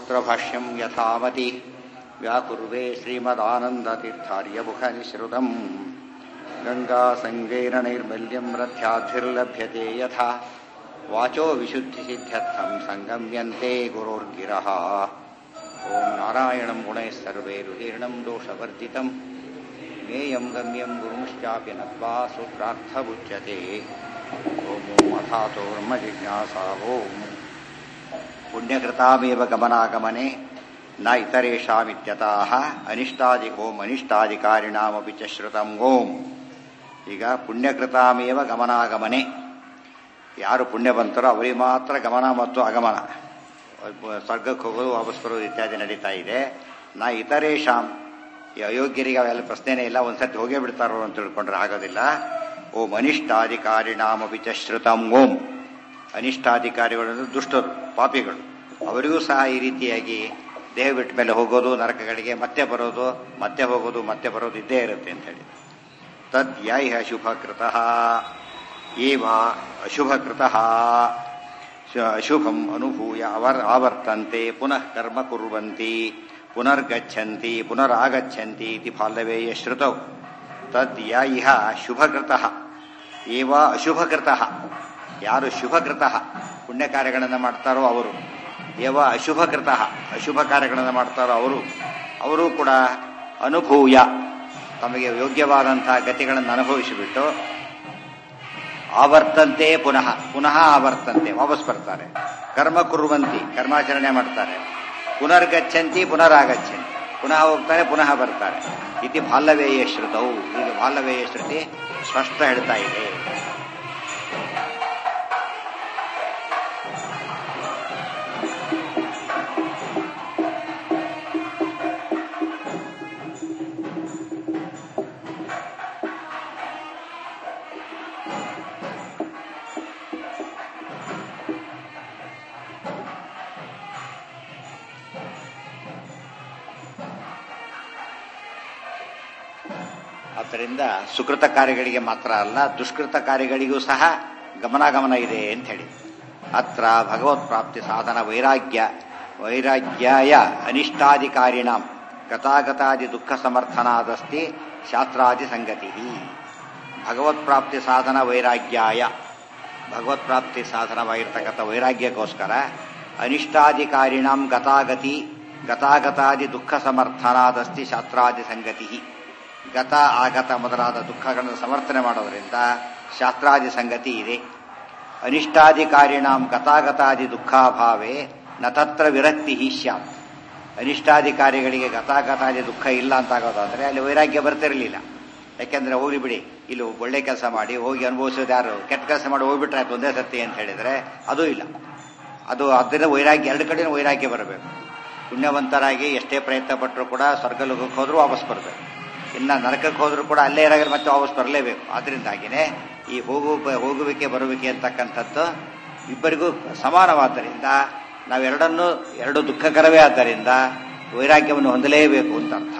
सूत्रभाष्यं यथामति व्याकुर्वे श्रीमदानन्दतीर्थार्यमुखनिःसृतम् गङ्गासङ्गेन नैर्मल्यं रथ्याद्भिर्लभ्यते यथा वाचो विशुद्धिसिद्ध्यर्थं सङ्गम्यन्ते गुरोर्गिरः ॐ नारायणं गुणैः सर्वैरुदीर्णं दोषवर्जितं ज्ञेयं गम्यं गुरुंश्चापि नत्वा सूत्रार्थमुच्यते ॐ अथातो ब्रह्मजिज्ञासा ॐ ಪುಣ್ಯಕೃತಾಮೇವ ಗಮನಾಗಮನೆ ನ ಇತರೇಷಾಮಿತ್ಯತಃ ಅನಿಷ್ಟಾದಿ ಓಂ ಅನಿಷ್ಟಾಧಿಕಾರಿಣಾಮಪಿ ಚ ಶ್ರುತಂ ಓಂ ಈಗ ಪುಣ್ಯಕೃತಾಮೇವ ಗಮನಾಗಮನೆ ಯಾರು ಪುಣ್ಯ ಬಂತರೋ ಅವರಿಗೆ ಮಾತ್ರ ಗಮನ ಮತ್ತು ಆಗಮನ ಸ್ವರ್ಗಕ್ಕೆ ಹೋಗೋದು ವಾಪಸ್ ಬರೋದು ಇತ್ಯಾದಿ ನಡೀತಾ ಇದೆ ನಾ ಇತರೇಷಾಂ ಈ ಅಯೋಗ್ಯರಿಗೆ ಅವೆಲ್ಲ ಪ್ರಶ್ನೆನೇ ಇಲ್ಲ ಒಂದ್ಸತಿ ಹೋಗೇ ಬಿಡ್ತಾರೋ ಅಂತ ತಿಳ್ಕೊಂಡ್ರೆ ಆಗೋದಿಲ್ಲ ಓಂ ಅನಿಷ್ಟಾಧಿಕಾರಿಣಾಮಪಿ ಚ ಶ್ರುತಂ ಓಂ ಅನಿಷ್ಟಾಧಿಕಾರಿಗಳು ದುಷ್ಟರು ಪಾಪಿಗಳು ಅವರಿಗೂ ಸಹ ಈ ರೀತಿಯಾಗಿ ದೇಹ ಬಿಟ್ಟ ಮೇಲೆ ಹೋಗೋದು ನರಕಗಳಿಗೆ ಮತ್ತೆ ಬರೋದು ಮತ್ತೆ ಹೋಗೋದು ಮತ್ತೆ ಬರೋದು ಇದ್ದೇ ಇರುತ್ತೆ ಅಂತ ಹೇಳಿ ತದ್ ಯೈಹ ಶುಭಕೃತಃ ಏವ ಅಶುಭಕೃತಃ ಅಶುಭಂ ಅನುಭೂಯ ಅವರ್ ಆವರ್ತಂತೆ ಪುನಃ ಕರ್ಮ ಕುರ್ವಂತಿ ಪುನರ್ಗಚ್ಚಂತಿ ಪುನರಾಗಚ್ಚಂತಿ ಇತಿ ಬಾಲ್ಯವೇಯ ಶ್ರುತೌ ತದ್ ಯೈಹ ಶುಭಕೃತಃ ಏವ ಅಶುಭಕೃತಃ ಯಾರು ಶುಭಕೃತಃ ಪುಣ್ಯ ಕಾರ್ಯಗಳನ್ನು ಮಾಡ್ತಾರೋ ಅವರು ಏವ ಅಶುಭಕೃತಃ ಅಶುಭ ಕಾರ್ಯಗಳನ್ನು ಮಾಡ್ತಾರೋ ಅವರು ಅವರು ಕೂಡ ಅನುಭೂಯ ತಮಗೆ ಯೋಗ್ಯವಾದಂತಹ ಗತಿಗಳನ್ನು ಅನುಭವಿಸಿಬಿಟ್ಟು ಆವರ್ತಂತೆ ಪುನಃ ಪುನಃ ಆವರ್ತಂತೆ ವಾಪಸ್ ಬರ್ತಾರೆ ಕರ್ಮ ಕುರುವಂತಿ ಕರ್ಮಾಚರಣೆ ಮಾಡ್ತಾರೆ ಪುನರ್ಗಚ್ಚಂತಿ ಪುನರಾಗಚ್ಚಂತಿ ಪುನಃ ಹೋಗ್ತಾರೆ ಪುನಃ ಬರ್ತಾರೆ ಇತಿ ಬಾಲ್ಯವೇಯ ಶ್ರುತವು ಈಗ ಬಾಲ್ಯವೇಯ ಶ್ರುತಿ ಸ್ಪಷ್ಟ ಹೇಳ್ತಾ ಇದೆ ಆದ್ದರಿಂದ ಸುಕೃತ ಕಾರ್ಯಗಳಿಗೆ ಮಾತ್ರ ಅಲ್ಲ ದುಷ್ಕೃತ ಕಾರ್ಯಗಳಿಗೂ ಸಹ ಗಮನಾಗಮನ ಇದೆ ಅಂತ ಹೇಳಿ ಅತ್ರ ಭಗವತ್ ಪ್ರಾಪ್ತಿ ಸಾಧನ ವೈರಾಗ್ಯ ವೈರಾಗ್ಯಾಯ ಅನಿಷ್ಟಾಧಿಕಾರಿಣಾಂ ಗತಾಗತಾದಿ ದುಃಖ ಸಮರ್ಥನಾದಸ್ತಿ ಶಾಸ್ತ್ರಾದಿ ಸಂಗತಿ ಭಗವತ್ ಪ್ರಾಪ್ತಿ ಸಾಧನ ವೈರಾಗ್ಯಾಯ ಭಗವತ್ ಪ್ರಾಪ್ತಿ ಸಾಧನವಾಗಿರ್ತಕ್ಕಂಥ ವೈರಾಗ್ಯಕ್ಕೋಸ್ಕರ ಅನಿಷ್ಟಾಧಿಕಾರಿಣಾಂ ಗತಾಗತಿ ಗತಾಗತಾದಿ ದುಃಖ ಸಮರ್ಥನಾದಸ್ತಿ ಶಾಸ್ತ್ರಾದಿ ಸಂಗತಿ ಗತ ಆಗತ ಮೊದಲಾದ ದುಃಖಗಳನ್ನು ಸಮರ್ಥನೆ ಮಾಡೋದರಿಂದ ಶಾಸ್ತ್ರಾದಿ ಸಂಗತಿ ಇದೆ ಅನಿಷ್ಟಾಧಿಕಾರಿಣಾಂ ಗತಾಗತಾದಿ ದುಃಖಾಭಾವೇ ನ ತತ್ರ ವಿರಕ್ತಿ ಸ್ಯಾತ್ ಅನಿಷ್ಟಾಧಿಕಾರಿಗಳಿಗೆ ಗತಾಗತಾದಿ ದುಃಖ ಇಲ್ಲ ಅಂತಾಗೋದಾದ್ರೆ ಅಲ್ಲಿ ವೈರಾಗ್ಯ ಬರ್ತಿರಲಿಲ್ಲ ಯಾಕೆಂದ್ರೆ ಹೋಗಿ ಬಿಡಿ ಇಲ್ಲಿ ಒಳ್ಳೆ ಕೆಲಸ ಮಾಡಿ ಹೋಗಿ ಅನುಭವಿಸೋದು ಯಾರು ಕೆಟ್ಟ ಕೆಲಸ ಮಾಡಿ ಹೋಗ್ಬಿಟ್ರೆ ಆಯ್ತು ಒಂದೇ ಸತಿ ಅಂತ ಹೇಳಿದ್ರೆ ಅದೂ ಇಲ್ಲ ಅದು ಅದರಿಂದ ವೈರಾಗ್ಯ ಎರಡು ಕಡೆ ವೈರಾಗ್ಯ ಬರಬೇಕು ಪುಣ್ಯವಂತರಾಗಿ ಎಷ್ಟೇ ಪ್ರಯತ್ನ ಪಟ್ಟರು ಕೂಡ ಸ್ವರ್ಗ ಲೋಕಕ್ಕೆ ಹೋದ್ರೂ ವಾಪಸ್ ಬರಬೇಕು ಇನ್ನ ನರಕಕ್ಕೆ ಹೋದ್ರೂ ಕೂಡ ಅಲ್ಲೇ ಇರಾಗ ಮತ್ತೆ ವಾಪಸ್ ಬರಲೇಬೇಕು ಆದ್ರಿಂದಾಗಿನೇ ಈ ಹೋಗು ಹೋಗುವಿಕೆ ಬರುವಿಕೆ ಅಂತಕ್ಕಂಥದ್ದು ಇಬ್ಬರಿಗೂ ಸಮಾನವಾದ್ದರಿಂದ ನಾವೆರಡನ್ನೂ ಎರಡು ದುಃಖಕರವೇ ಆದ್ದರಿಂದ ವೈರಾಗ್ಯವನ್ನು ಹೊಂದಲೇಬೇಕು ಅಂತ ಅರ್ಥ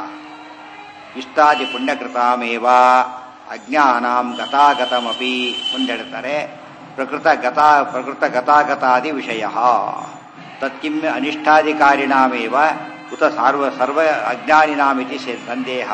ಇಷ್ಟಾದಿ ಪುಣ್ಯಕೃತಾಮೇವ ಅಜ್ಞಾನಾಂ ಗತಾಗತಮಪಿ ಮುಂದೆಡ್ತಾರೆ ಪ್ರಕೃತ ಗತಾ ಪ್ರಕೃತ ಗತಾಗತಾದಿ ವಿಷಯ ತತ್ಕಿಂ ಅನಿಷ್ಟಾಧಿಕಾರಿಣಾಮೇವ ಉತ ಸಾರ್ವ ಸರ್ವ ಅಜ್ಞಾನಿನಾಮಿತಿ ಸಂದೇಹ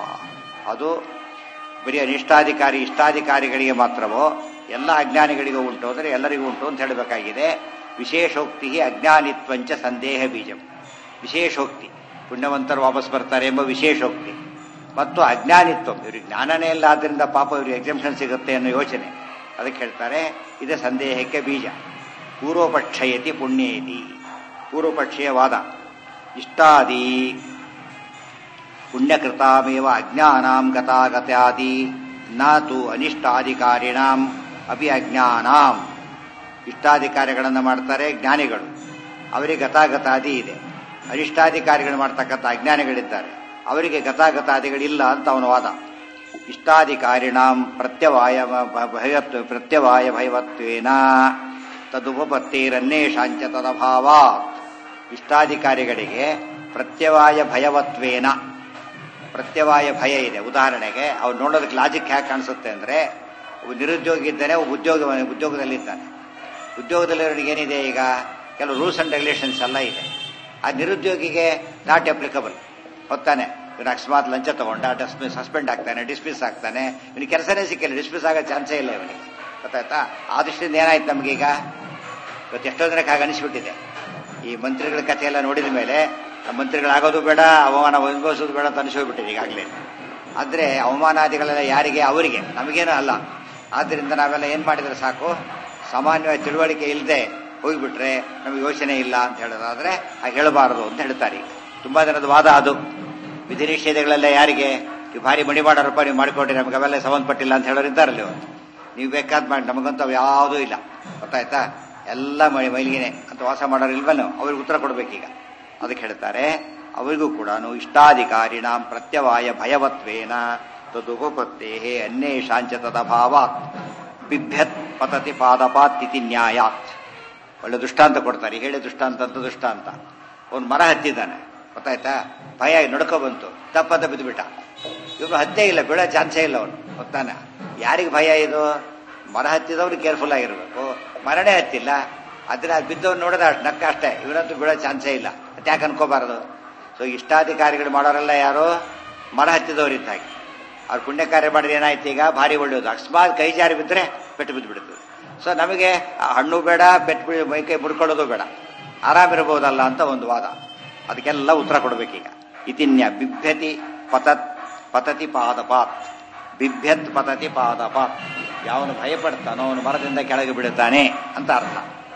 ಅದು ಬರೀ ಅನಿಷ್ಟಾಧಿಕಾರಿ ಇಷ್ಟಾಧಿಕಾರಿಗಳಿಗೆ ಮಾತ್ರವೋ ಎಲ್ಲ ಅಜ್ಞಾನಿಗಳಿಗೂ ಉಂಟು ಅಂದರೆ ಎಲ್ಲರಿಗೂ ಉಂಟು ಅಂತ ಹೇಳಬೇಕಾಗಿದೆ ವಿಶೇಷೋಕ್ತಿ ಅಜ್ಞಾನಿತ್ವಂಚ ಸಂದೇಹ ಬೀಜಂ ವಿಶೇಷೋಕ್ತಿ ಪುಣ್ಯವಂತರು ವಾಪಸ್ ಬರ್ತಾರೆ ಎಂಬ ವಿಶೇಷೋಕ್ತಿ ಮತ್ತು ಅಜ್ಞಾನಿತ್ವ ಇವ್ರಿಗೆ ಜ್ಞಾನನೇ ಇಲ್ಲ ಆದ್ದರಿಂದ ಪಾಪ ಇವ್ರಿಗೆ ಎಕ್ಸಾಮ್ಷನ್ ಸಿಗುತ್ತೆ ಅನ್ನೋ ಯೋಚನೆ ಅದಕ್ಕೆ ಹೇಳ್ತಾರೆ ಇದೇ ಸಂದೇಹಕ್ಕೆ ಬೀಜ ಪೂರ್ವಪಕ್ಷಯತಿ ಪುಣ್ಯೇತಿ ಪೂರ್ವಪಕ್ಷೀಯ ವಾದ ಇಷ್ಟಾದಿ ಪುಣ್ಯಕೃತಾಮೇವ ಅಜ್ಞಾನಾಂ ಗತಾಗತಾದಿ ನಾತು ಅನಿಷ್ಟಾಧಿಕಾರಿಣಾಂ ಅಪಿ ಅಜ್ಞಾನಾಂ ಇಷ್ಟಾಧಿಕಾರಿಗಳನ್ನು ಮಾಡ್ತಾರೆ ಜ್ಞಾನಿಗಳು ಅವರಿಗೆ ಗತಾಗತಾದಿ ಇದೆ ಅನಿಷ್ಟಾಧಿಕಾರಿಗಳು ಮಾಡ್ತಕ್ಕಂಥ ಅಜ್ಞಾನಿಗಳಿದ್ದಾರೆ ಅವರಿಗೆ ಗತಾಗತಾದಿಗಳಿಲ್ಲ ಅಂತ ಅವನ ವಾದ ಇಷ್ಟಾಧಿಕಾರಿಣಾಂ ಪ್ರತ್ಯವಾಯ ಭಯತ್ವ ಪ್ರತ್ಯವಾಯ ಭಯವತ್ವೇನ ತದುಪಪತ್ತೇರನ್ನೇಷಾಂಚ ತದಭಾವಾತ್ ಇಷ್ಟಾಧಿಕಾರಿಗಳಿಗೆ ಪ್ರತ್ಯವಾಯ ಭಯವತ್ವೇನ ಪ್ರತ್ಯವಾಯ ಭಯ ಇದೆ ಉದಾಹರಣೆಗೆ ಅವ್ರು ನೋಡೋದಕ್ಕೆ ಲಾಜಿಕ್ ಹ್ಯಾಕ್ ಕಾಣಿಸುತ್ತೆ ಅಂದ್ರೆ ಒಬ್ಬ ನಿರುದ್ಯೋಗಿ ಇದ್ದಾನೆ ಒಬ್ಬ ಉದ್ಯೋಗ ಉದ್ಯೋಗದಲ್ಲಿದ್ದಾನೆ ಉದ್ಯೋಗದಲ್ಲಿರೋರಿಗೆ ಏನಿದೆ ಈಗ ಕೆಲವು ರೂಲ್ಸ್ ಅಂಡ್ ರೆಗ್ಯುಲೇಷನ್ಸ್ ಎಲ್ಲ ಇದೆ ಆ ನಿರುದ್ಯೋಗಿಗೆ ನಾಟ್ ಅಪ್ಲಿಕಬಲ್ ಹೊತ್ತಾನೆ ಇವನು ಅಕಸ್ಮಾತ್ ಲಂಚ ತಗೊಂಡ ಡಿಸ್ಮಿಸ್ ಸಸ್ಪೆಂಡ್ ಆಗ್ತಾನೆ ಡಿಸ್ಮಿಸ್ ಆಗ್ತಾನೆ ಇವನಿಗೆ ಕೆಲಸನೇ ಸಿಕ್ಕಿಲ್ಲ ಡಿಸ್ಮಿಸ್ ಆಗೋ ಚಾನ್ಸೇ ಇಲ್ಲ ಇವನಿಗೆ ಗೊತ್ತಾಯ್ತಾ ಆ ದೃಷ್ಟಿಯಿಂದ ಏನಾಯ್ತು ನಮಗೀಗ ಇವತ್ತು ಎಷ್ಟೋ ಜನಕ್ಕೆ ಹಾಗೆ ಅನಿಸ್ಬಿಟ್ಟಿದೆ ಈ ಮಂತ್ರಿಗಳ ಕಥೆ ಎಲ್ಲ ನೋಡಿದ ಮೇಲೆ ಆ ಮಂತ್ರಿಗಳಾಗೋದು ಬೇಡ ಅವಮಾನ ಅನುಭವಿಸೋದು ಬೇಡ ಅಂತ ಅನಿಸೋಗ್ಬಿಟ್ಟಿದೆ ಈಗಾಗಲೇ ಆದರೆ ಅವಮಾನಾದಿಗಳೆಲ್ಲ ಯಾರಿಗೆ ಅವರಿಗೆ ನಮಗೇನೂ ಅಲ್ಲ ಆದ್ದರಿಂದ ನಾವೆಲ್ಲ ಏನು ಮಾಡಿದ್ರೆ ಸಾಕು ಸಾಮಾನ್ಯವಾಗಿ ತಿಳುವಳಿಕೆ ಇಲ್ಲದೆ ಹೋಗ್ಬಿಟ್ರೆ ನಮಗೆ ಯೋಚನೆ ಇಲ್ಲ ಅಂತ ಹೇಳೋದಾದ್ರೆ ಹಾಗೆ ಹೇಳಬಾರದು ಅಂತ ಹೇಳ್ತಾರೆ ಈಗ. ತುಂಬಾ ಜನದ ವಾದ ಅದು ವಿಧಿ ನಿಷೇಧಗಳೆಲ್ಲ ಯಾರಿಗೆ ಈ ಭಾರಿ ಮಣಿ ಮಾಡೋರಪ್ಪ ನೀವು ಮಾಡಿಕೊಡ್ರಿ ನಮಗೆ ಅವೆಲ್ಲ ಸಂಬಂಧಪಟ್ಟಿಲ್ಲ ಅಂತ ಹೇಳೋರು ಇದ್ದಾರಲ್ಲ ಇವತ್ತು ನೀವು ಬೇಕಾದ್ ಮಾಡಿ ನಮಗಂತೂ ಅವು ಯಾವುದೂ ಇಲ್ಲ ಗೊತ್ತಾಯ್ತಾ ಎಲ್ಲ ಮೈ ಮೈಲಿಗೆನೆ ಅಂತ ವಾಸ ಮಾಡೋರು ಇಲ್ವಲ್ಲೋ ಅವ್ರಿಗೆ ಉತ್ತರ ಕೊಡ್ಬೇಕೀಗ ಅದಕ್ಕೆ ಹೇಳ್ತಾರೆ ಅವರಿಗೂ ಕೂಡ ಇಷ್ಟಾಧಿಕಾರಿಣಾಂ ಪ್ರತ್ಯವಾಯ ಭಯವತ್ವೇನ ತದುಪತ್ತೇ ಅನ್ಯೇಷಾಂಚ ತದಭಾವಾತ್ ಬಿಭ್ಯತ್ ಪತತಿ ಪಾದಪಾತ್ ಇತಿ ನ್ಯಾಯಾತ್ ಒಳ್ಳೆ ದೃಷ್ಟಾಂತ ಕೊಡ್ತಾರೆ ಹೇಳಿ ದೃಷ್ಟಾಂತ ಅಂತ ದೃಷ್ಟಾಂತ ಒಂದು ಮರ ಹತ್ತಿದ್ದಾನೆ ಗೊತ್ತಾಯ್ತಾ ಭಯ ನಡ್ಕೊ ಬಂತು ತಪ್ಪದ ಬಿದ್ದುಬಿಟ್ಟ ಇವನು ಹತ್ತೇ ಇಲ್ಲ ಬೀಳೋ ಚಾನ್ಸೇ ಇಲ್ಲ ಅವನು ಗೊತ್ತಾನೆ ಯಾರಿಗೆ ಭಯ ಇದು ಮರ ಹತ್ತಿದವ್ರು ಕೇರ್ಫುಲ್ ಆಗಿರ್ಬೇಕು ಮರನೇ ಹತ್ತಿಲ್ಲ ಅದ್ರ ಅದು ಬಿದ್ದವ್ರು ನೋಡಿದ್ರೆ ಅಷ್ಟು ನಕ್ಕ ಅಷ್ಟೇ ಇವನಂತೂ ಬೀಳೋ ಚಾನ್ಸೇ ಇಲ್ಲ ಅಂತ ಯಾಕೆ ಅನ್ಕೋಬಾರದು ಸೊ ಇಷ್ಟಾಧಿಕಾರಿಗಳು ಮಾಡೋರೆಲ್ಲ ಯಾರು ಮರ ಹತ್ತಿದವ್ರು ಇದ್ದಾಗೆ ಅವ್ರು ಪುಣ್ಯ ಕಾರ್ಯ ಮಾಡಿದ್ರೆ ಏನಾಯ್ತು ಈಗ ಭಾರಿ ಒಳ್ಳೆಯದು ಅಕಸ್ಮಾತ್ ಕೈ ಜಾರಿ ಬಿದ್ದರೆ ಪೆಟ್ಟು ಬಿದ್ದು ಬಿಡ್ತದೆ ಸೊ ನಮಗೆ ಆ ಹಣ್ಣು ಬೇಡ ಪೆಟ್ಟು ಬಿ ಮೈ ಕೈ ಮುಡ್ಕೊಳ್ಳೋದು ಬೇಡ ಆರಾಮಿರಬಹುದಲ್ಲ ಅಂತ ಒಂದು ವಾದ ಅದಕ್ಕೆಲ್ಲ ಉತ್ತರ ಕೊಡಬೇಕೀಗ ಇತಿನ್ಯ ಬಿಭ್ಯತಿ ಪತತ್ ಪತತಿ ಪಾದಪಾತ್ ಬಿಭ್ಯತ್ ಪತತಿ ಪಾದಪಾತ್ ಯಾವನು ಭಯಪಡ್ತಾನೋ ಅವನು ಮರದಿಂದ ಕೆಳಗೆ ಬಿಡುತ್ತಾನೆ ಅಂತ ಅರ್ಥ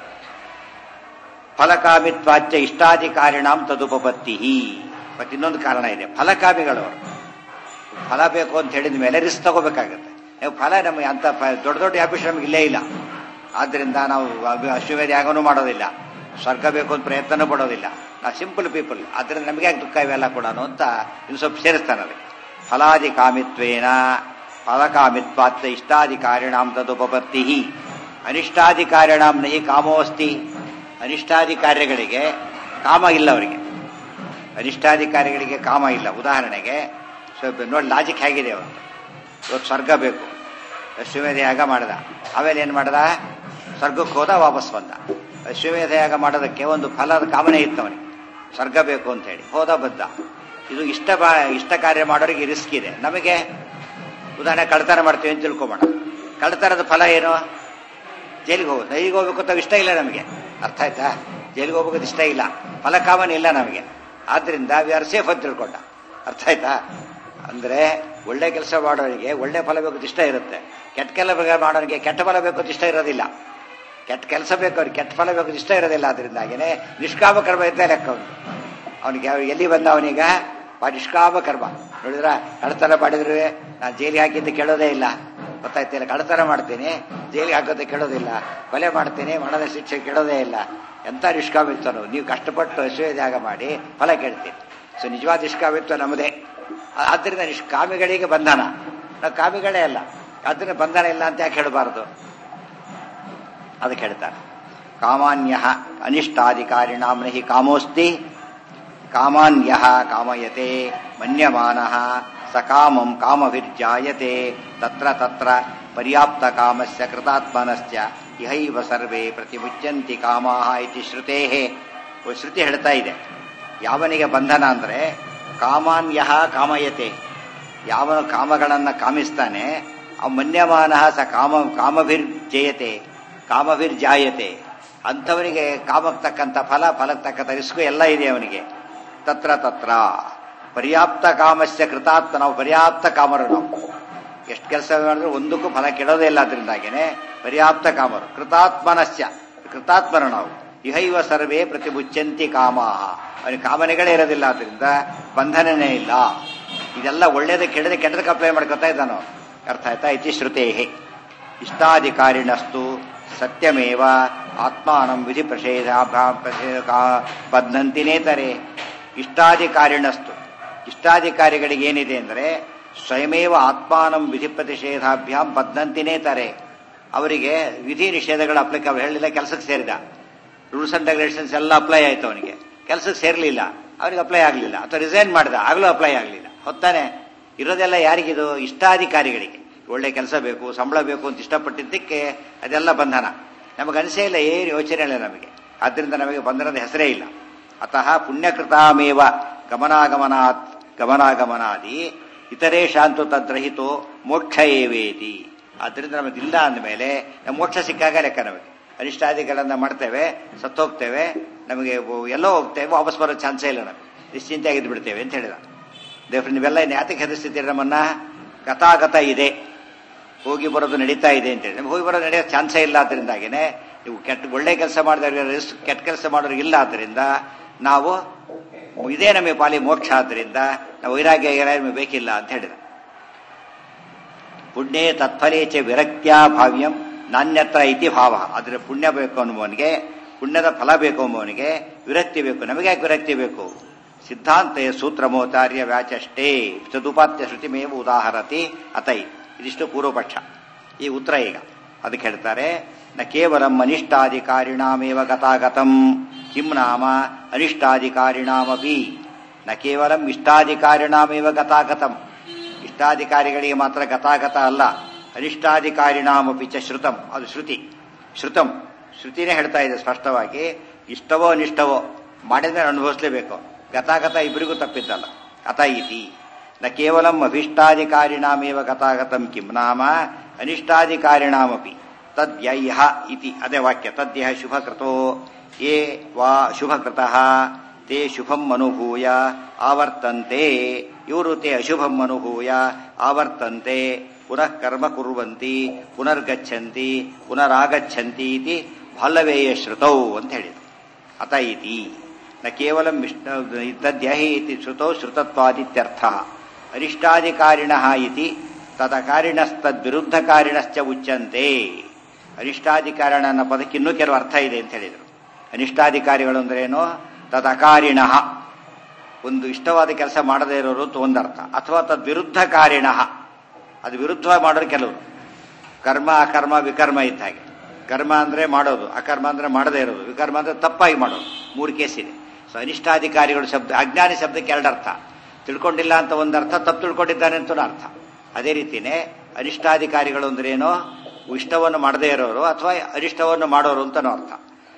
ಫಲಕಾಮಿತ್ವಾಚ್ಯ ಇಷ್ಟಾಧಿಕಾರಿಣಾಂ ತದುಪಪತ್ತಿ ಮತ್ತೆ ಇನ್ನೊಂದು ಕಾರಣ ಇದೆ ಫಲಕಾಮಿಗಳು ಅವರು ಫಲ ಬೇಕು ಅಂತ ಹೇಳಿದ ಮೇಲೆ ರಿಸ್ಕ್ ತಗೋಬೇಕಾಗುತ್ತೆ ನೀವು ಫಲ ನಮಗೆ ಅಂತ ಫ- ದೊಡ್ಡ ದೊಡ್ಡ ಆಫೀಸ್ ನಮಗೆ ಇಲ್ಲೇ ಇಲ್ಲ ಆದ್ರಿಂದ ನಾವು ಅಭಿ- ಅಶ್ವಮೇಧ ಯಾಗನೂ ಮಾಡೋದಿಲ್ಲ ಸ್ವರ್ಗ ಬೇಕು ಅಂತ ಪ್ರಯತ್ನನೂ ಪಡೋದಿಲ್ಲ ನಾವು ಸಿಂಪಲ್ ಪೀಪಲ್ ಆದ್ರಿಂದ ನಮಗೆ ಯಾಕೆ ದುಃಖ ಇವೆಲ್ಲ ಕೂಡ ಅಂತ ಇನ್ನು ಸ್ವಲ್ಪ ಸೇರಿಸ್ತಾನೆ ಅದಕ್ಕೆ ಫಲಾದಿ ಕಾಮಿತ್ವೇನ ಫಲಕಾಮಿತ್ವಾತ್ಯ ಇಷ್ಟಾಧಿಕಾರಿಣಾಂ ತದುಪಪತ್ತಿ ಅನಿಷ್ಟಾಧಿಕಾರಿಣಾಂ ನಹಿ ಕಾಮೋಸ್ತಿ ಅನಿಷ್ಟಾಧಿಕಾರಿಗಳಿಗೆ ಕಾಮ ಇಲ್ಲ ಅವರಿಗೆ ಅನಿಷ್ಟಾಧಿಕಾರಿಗಳಿಗೆ ಕಾಮ ಇಲ್ಲ ಉದಾಹರಣೆಗೆ ಸ್ವಲ್ಪ ನೋಡಿ ಲಾಜಿಕ್ ಹೇಗಿದೆ ಅವನು ಇವತ್ತು ಸ್ವರ್ಗ ಬೇಕು ಅಶ್ವಮೇಧ ಯಾಗ ಮಾಡ್ದ ಆಮೇಲೆ ಏನು ಮಾಡ್ದ ಸ್ವರ್ಗಕ್ಕೆ ಹೋದ ವಾಪಸ್ ಬಂದ ಅಶ್ವಮೇಧ ಯಾಗ ಮಾಡೋದಕ್ಕೆ ಒಂದು ಫಲದ ಕಾಮನೆ ಇತ್ತು ಅವನಿಗೆ ಸ್ವರ್ಗ ಬೇಕು ಅಂತ ಹೇಳಿ ಹೋದ ಬದ್ದ ಇದು ಇಷ್ಟ ಬಾ ಇಷ್ಟ ಕಾರ್ಯ ಮಾಡೋರಿಗೆ ರಿಸ್ಕ್ ಇದೆ ನಮಗೆ ಉದಾಹರಣೆ ಕಳ್ತನ ಮಾಡ್ತೀವಿ ಅಂತ ತಿಳ್ಕೊಬೋಣ ಕಳ್ತನದ ಫಲ ಏನು ಜೈಲಿಗೆ ಹೋಗೋದು ಜೈಲಿಗೆ ಹೋಗ್ಬೇಕು ಅಂತ ಇಷ್ಟ ಇಲ್ಲ ನಮಗೆ ಅರ್ಥ ಆಯ್ತಾ ಜೈಲಿಗೆ ಹೋಗ್ಬೇಕು ಇಷ್ಟ ಇಲ್ಲ ಫಲಕಾಮನೆ ಇಲ್ಲ ನಮಗೆ ಆದ್ರಿಂದ ವಿ ಆರ್ ಸೇಫ್ ಅಂತ ತಿಳ್ಕೊಂಡ ಅರ್ಥ ಆಯ್ತಾ ಅಂದ್ರೆ ಒಳ್ಳೆ ಕೆಲಸ ಮಾಡೋರಿಗೆ ಒಳ್ಳೆ ಫಲ ಬೇಕು ಅಂತ ಇಷ್ಟ ಇರುತ್ತೆ ಕೆಟ್ಟ ಕೆಲಸ ಮಾಡೋರಿಗೆ ಕೆಟ್ಟ ಫಲ ಬೇಕು ಅಂತ ಇಷ್ಟ ಇರೋದಿಲ್ಲ ಕೆಟ್ಟ ಕೆಲಸ ಬೇಕು ಅವ್ರಿಗೆ ಕೆಟ್ಟ ಫಲ ಬೇಕು ಅಂತ ಇಷ್ಟ ಇರೋದಿಲ್ಲ ಅದರಿಂದಾಗಿನೇ ನಿಷ್ಕಾಮ ಕರ್ಮ ಇದ್ದ ಲೆಕ್ಕ ಅವನು ಅವನಿಗೆ ಎಲ್ಲಿ ಬಂದ ಅವನೀಗ ಬಾ ನಿಷ್ಕಾಮ ಕರ್ಮ ನೋಡಿದ್ರ ಕಡತನ ಮಾಡಿದ್ರೆ ನಾನು ಜೈಲಿಗೆ ಹಾಕಿದ್ದು ಕೇಳೋದೇ ಇಲ್ಲ ಗೊತ್ತಾಯ್ತಿಲ್ಲ ಕಡತನ ಮಾಡ್ತೀನಿ ಜೈಲಿಗೆ ಹಾಕೋದು ಕೇಳೋದಿಲ್ಲ ಕೊಲೆ ಮಾಡ್ತೀನಿ ಮರಣದ ಶಿಕ್ಷೆ ಕೇಳೋದೇ ಇಲ್ಲ ಎಂತ ನಿಷ್ಕಾಮಿತ್ವನು ನೀವು ಕಷ್ಟಪಟ್ಟು ಅಶ್ವತ್ಯಾಗ ಮಾಡಿ ಫಲ ಕೇಳ್ತೀನಿ ಸೊ ನಿಜವಾದ ನಿಷ್ಕಾಮಿತ್ವ ನಮ್ಮದೇ ಆ- ಆದ್ದರಿಂದ ನಿಷ್ಕಾಮಿಗಳಿಗೆ ಬಂಧನ ನಾವು ಕಾಮಿಗಳೇ ಅಲ್ಲ ಅದನ್ನ ಬಂಧನ ಇಲ್ಲ ಅಂತ ಯಾಕೆ ಹೇಳಬಾರದು ಅದಕ್ಕೆ ಹೇಳ್ತಾರೆ ಕಾಮಾನ್ಯ ಅನಿಷ್ಟಾಧಿಕಾರಿಣಾಂ ನಹಿ ಕಾಮೋಸ್ತಿ ಕಾಮಾನ್ಯ ಕಾಮಯತೆ ಮನ್ಯಮಾನ ಸ ಕಾಮಂ ಕಾಮಭಿರ್ಜಾಯತೆ ತತ್ರ ತತ್ರ ಪರ್ಯಾಪ್ತ ಕಾಮಸ್ಯ ಕೃತಾತ್ಮನಸ್ಯ ಇಹೈವ ಸರ್ವೇ ಪ್ರತಿಮುಚ್ಯಂತಿ ಕಾಮಾಹ ಇತಿ ಶ್ರುತೇ ಶ್ರುತಿ ಹೇಳ್ತಾ ಇದೆ ಯಾವನಿಗೆ ಬಂಧನ ಅಂದ್ರೆ ಕಾಮಾನ್ಯ ಕಾಮಯತೆ ಯಾವನು ಕಾಮಗಳನ್ನ ಕಾಮಿಸ್ತಾನೆ ಆ ಮನ್ಯಮಾನ ಸ ಕಾಮ ಕಾಮಭಿರ್ಜಯತೆ ಕಾಮಭಿರ್ಜಾಯತೆ ಅಂಥವನಿಗೆ ಕಾಮಕ್ಕೆ ತಕ್ಕಂಥ ಫಲ ಫಲಕ್ಕೆ ತಕ್ಕಂಥ ರಿಸ್ಕು ಎಲ್ಲ ಇದೆ ಅವನಿಗೆ ತತ್ರ ತತ್ರ ಪರ್ಯಾಪ್ತ ಕಾಮಸ್ಯ ಕೃತಾತ್ಮ ನಾವು ಪರ್ಯಾಪ್ತ ಕಾಮರು ನಾವು ಎಷ್ಟು ಕೆಲಸ ಮಾಡಿದ್ರು ಒಂದಕ್ಕೂ ಫಲ ಕೆಡೋದೇ ಇಲ್ಲ ಅದರಿಂದಾಗೇನೆ ಪರ್ಯಾಪ್ತ ಕಾಮರು ಕೃತಾತ್ಮನಸ್ಯ ಕೃತಾತ್ಮರು ನಾವು ಇಹೈವ ಸರ್ವೇ ಪ್ರತಿಮುಚ್ಚಂತಿ ಕಾಮಾಹ ಅವನಿಗೆ ಕಾಮನೆಗಳೇ ಇರೋದಿಲ್ಲ ಆದ್ರಿಂದ ಬಂಧನನೇ ಇಲ್ಲ ಇದೆಲ್ಲ ಒಳ್ಳೇದಕ್ಕೆ ಕೆಡದೆ ಕೆಟ್ಟದಕ್ಕೆ ಅಪ್ಲೈ ಮಾಡ್ಕೊತಾ ಇದ್ದಾನೋ ಅರ್ಥ ಆಯ್ತಾ ಇತಿ ಶ್ರುತೇಹಿ ಇಷ್ಟಾಧಿಕಾರಿಣಸ್ತು ಸತ್ಯಮೇವ ಆತ್ಮಾನಂ ವಿಧಿ ಪ್ರಷೇಧ ಬದ್ಧಂತಿ ನೇತರೆ ಇಷ್ಟಾಧಿಕಾರಿಣಸ್ತು ಇಷ್ಟಾಧಿಕಾರಿಗಳಿಗೆ ಏನಿದೆ ಅಂದರೆ ಸ್ವಯಮೇವ ಆತ್ಮಾನಂ ವಿಧಿ ಪ್ರತಿಷೇಧಾಭ್ಯಾಂ ಬದ್ಧಂತಿ ನೇತರೆ ಅವರಿಗೆ ವಿಧಿ ನಿಷೇಧಗಳು ಅಪ್ಲಿಕಬಲ್ ಹೇಳಿಲ್ಲ ಕೆಲಸಕ್ಕೆ ಸೇರಿದ ರೂಲ್ಸ್ ಅಂಡ್ ರೆಗ್ಯುಲೇಷನ್ಸ್ ಎಲ್ಲ ಅಪ್ಲೈ ಆಯ್ತು ಅವನಿಗೆ ಕೆಲಸಕ್ಕೆ ಸೇರಲಿಲ್ಲ ಅವನಿಗೆ ಅಪ್ಲೈ ಆಗಲಿಲ್ಲ ಅಥವಾ ರಿಸೈನ್ ಮಾಡಿದ ಆಗಲೂ ಅಪ್ಲೈ ಆಗಲಿಲ್ಲ ಹೊತ್ತಾನೆ ಇರೋದೆಲ್ಲ ಯಾರಿಗಿದು ಇಷ್ಟಾಧಿಕಾರಿಗಳಿಗೆ ಒಳ್ಳೆ ಕೆಲಸ ಬೇಕು ಸಂಬಳ ಬೇಕು ಅಂತ ಇಷ್ಟಪಟ್ಟಿದ್ದಕ್ಕೆ ಅದೆಲ್ಲ ಬಂಧನ ನಮಗೆ ಅನಿಸೇ ಇಲ್ಲ ಏನು ಯೋಚನೆ ಇಲ್ಲ ನಮಗೆ ಆದ್ದರಿಂದ ನಮಗೆ ಬಂಧನದ ಹೆಸರೇ ಇಲ್ಲ ಅತಃ ಪುಣ್ಯಕೃತಾಮೇವ ಗಮನಾಗಮನಾತ್ ಗಮನಾಗಮನಾದಿ ಇತರೇ ಶಾಂತು ತದ್ರಹಿತೋ ಮೋಕ್ಷ ಏವೇತಿ ಆದ್ದರಿಂದ ನಮಗಿಲ್ಲ ಅಂದಮೇಲೆ ನಮ್ಮ ಮೋಕ್ಷ ಸಿಕ್ಕಾಗ ಲೆಕ್ಕ ನಮಗೆ ಅನಿಷ್ಟಾದಿಗಳನ್ನ ಮಾಡ್ತೇವೆ ಸತ್ತೋಗ್ತೇವೆ ನಮಗೆ ಎಲ್ಲೋ ಹೋಗ್ತೇವೆ ವಾಪಸ್ ಬರೋ ಚಾನ್ಸೇ ಇಲ್ಲ ನಮಗೆ ನಿಶ್ಚಿಂತೆಯಾಗಿದ್ದು ಬಿಡ್ತೇವೆ ಅಂತ ಹೇಳಿದ ದೇವ್ರ ನೀವೆಲ್ಲ ಇನ್ನು ಯಾತಕ್ಕೆ ಹೆದರ್ಸ್ತಿದ್ದೀರಿ ನಮ್ಮನ್ನ ಗತಾಗತ ಇದೆ ಹೋಗಿ ಬರೋದು ನಡೀತಾ ಇದೆ ಅಂತ ಹೇಳಿ ನಮ್ಗೆ ಹೋಗಿ ಬರೋದು ನಡೆಯೋ ಚಾನ್ಸೇ ಇಲ್ಲ ಆದ್ರಿಂದಾಗಿನೇ ನೀವು ಕೆಟ್ಟ ಒಳ್ಳೆ ಕೆಲಸ ಮಾಡಿದವ್ರಿಗೆ ಕೆಟ್ಟ ಕೆಲಸ ಮಾಡೋರಿಗೆ ಇಲ್ಲ ಆದ್ದರಿಂದ ನಾವು ಇದೇ ನಮಗೆ ಪಾಲಿ ಮೋಕ್ಷ ಆದ್ದರಿಂದ ನಾವು ವೈರಾಗ್ಯ ನಮಗೆ ಬೇಕಿಲ್ಲ ಅಂತ ಹೇಳಿದ ಪುಣ್ಯೇ ತತ್ಫಲೇ ಚ ವಿರಕ್ತ್ಯಾ ಭಾವ್ಯಂ ನಾಣ್ಯತ್ರ ಇತಿ ಭಾವ ಆದ್ರೆ ಪುಣ್ಯ ಬೇಕು ಅನ್ನುವನಿಗೆ ಪುಣ್ಯದ ಫಲ ಬೇಕು ಅನ್ನುವನಿಗೆ ವಿರಕ್ತಿ ಬೇಕು ನಮಗೆ ಯಾಕೆ ವಿರಕ್ತಿ ಬೇಕು ಸಿದ್ಧಾಂತ ಸೂತ್ರಮೋತಾರ್ಯ ವ್ಯಾಚಷ್ಟೇ ತದುಪಾತ್ಯ ಶ್ರುತಿಮೇವ ಉದಾಹರತಿ ಅತೈ ಇದಿಷ್ಟು ಪೂರ್ವಪಕ್ಷ ಈ ಉತ್ತರ ಈಗ ಅದಕ್ಕೆ ಹೇಳ್ತಾರೆ ನ ಕೇವಲಂ ಅನಿಷ್ಟಾಧಿಕಾರಿಣಾಮೇವ ಗತಾಗತಂ ಕಿಂ ನಾಮ ಅನಿಷ್ಟಾಧಿಕಾರಿಣಾಮಪಿ ನ ಕೇವಲಂ ಇಷ್ಟಾಧಿಕಾರಿಣಾಮೇವ ಗತಾಗತಂ ಇಷ್ಟಾಧಿಕಾರಿಗಳಿಗೆ ಮಾತ್ರ ಗತಾಗತ ಅಲ್ಲ ಅನಿಷ್ಟಾಧಿಕಾರಿಣಾಮಪಿ ಚ ಶ್ರುತಂ ಅದು ಶ್ರುತಿ ಶ್ರುತಂ ಶ್ರುತಿನೇ ಹೇಳ್ತಾ ಇದೆ ಸ್ಪಷ್ಟವಾಗಿ ಇಷ್ಟವೋ ಅನಿಷ್ಟವೋ ಮಾಡಿದ್ರೆ ಅನುಭವಿಸಲೇಬೇಕು ಗತಾಗತ ಇಬ್ಬರಿಗೂ ತಪ್ಪಿದ್ದಲ್ಲ ಅತ ಇತಿ ನ ಕೇವಲಂ ಅಭಿಷ್ಟಾಧಿಕಾರಿಣಾಮೇವ ಗತಾಗತಂ ಕಿಂ ನಾಮ ಅನಿಷ್ಟಾಧಿಕಾರಿಣಾಮಪಿ ತದ್ಯೈಹ ಇತಿ ಅದೇ ವಾಕ್ಯ ತದ್ಯಹ ಶುಭಕೃತೋ ಯೇ ವಾ ಶುಭಕೃತಃ ತೇ ಶುಭಂ ಅನುಭೂಯ ಆವರ್ತಂತೆ ಇವರು ತೇ ಅಶುಭಂ ಅನುಭೂಯ ಆವರ್ತಂತೆ ಪುನಃ ಕರ್ಮ ಕುರುವಂತಿ ಪುನರ್ಗಚ್ಚಂತಿ ಪುನರಾಗಚ್ಚಂತಿ ಇತಿ ಬಾಲ್ಲವೇಯ ಶ್ರುತೌ ಅಂತ ಹೇಳಿದರು ಅತ ಇತಿ ನ ಕೇವಲ ತದ್ಯಹಿ ಇತಿ ಶ್ರುತೌ ಶ್ರುತತ್ವಾದಿತ್ಯರ್ಥ ಅರಿಷ್ಟಾಧಿಕಾರಿಣ ಇತಿ ತದಕಾರಿಣಸ್ತದ್ವಿರುದ್ಧಕಾರಿಣಶ್ಚ ಉಚ್ಚಂತೆ ಅನಿಷ್ಟಾಧಿಕಾರಿಣ ಅನ್ನೋ ಪದಕ್ಕೆ ಇನ್ನೂ ಕೆಲವು ಅರ್ಥ ಇದೆ ಅಂತ ಹೇಳಿದರು ಅನಿಷ್ಟಾಧಿಕಾರಿಗಳು ಅಂದ್ರೇನು ತದಕಾರಿಣ ಒಂದು ಇಷ್ಟವಾದ ಕೆಲಸ ಮಾಡದೇ ಇರೋರು ಅಂತ ಒಂದರ್ಥ ಅಥವಾ ತದ್ವಿರುದ್ಧ ಕಾರಿಣ ಅದು ವಿರುದ್ಧವಾಗಿ ಮಾಡೋರು ಕೆಲವರು ಕರ್ಮ ಅಕರ್ಮ ವಿಕರ್ಮ ಇದ್ದ ಹಾಗೆ ಕರ್ಮ ಅಂದ್ರೆ ಮಾಡೋದು ಅಕರ್ಮ ಅಂದ್ರೆ ಮಾಡದೇ ಇರೋದು ವಿಕರ್ಮ ಅಂದ್ರೆ ತಪ್ಪಾಗಿ ಮಾಡೋದು ಮೂರು ಕೇಸ್ ಇದೆ ಸೊ ಅನಿಷ್ಟಾಧಿಕಾರಿಗಳು ಶಬ್ದ ಅಜ್ಞಾನಿ ಶಬ್ದಕ್ಕೆ ಎರಡು ಅರ್ಥ ತಿಳ್ಕೊಂಡಿಲ್ಲ ಅಂತ ಒಂದು ಅರ್ಥ ತಪ್ಪು ತಿಳ್ಕೊಂಡಿದ್ದಾನೆ ಅಂತ ಅರ್ಥ ಅದೇ ರೀತಿನೇ ಅನಿಷ್ಟಾಧಿಕಾರಿಗಳು ಅಂದ್ರೇನೋ ಇಷ್ಟವನ್ನು ಮಾಡದೇ ಇರೋರು ಅಥವಾ ಅನಿಷ್ಟವನ್ನು ಮಾಡೋರು ಅಂತನೋ ಅರ್ಥ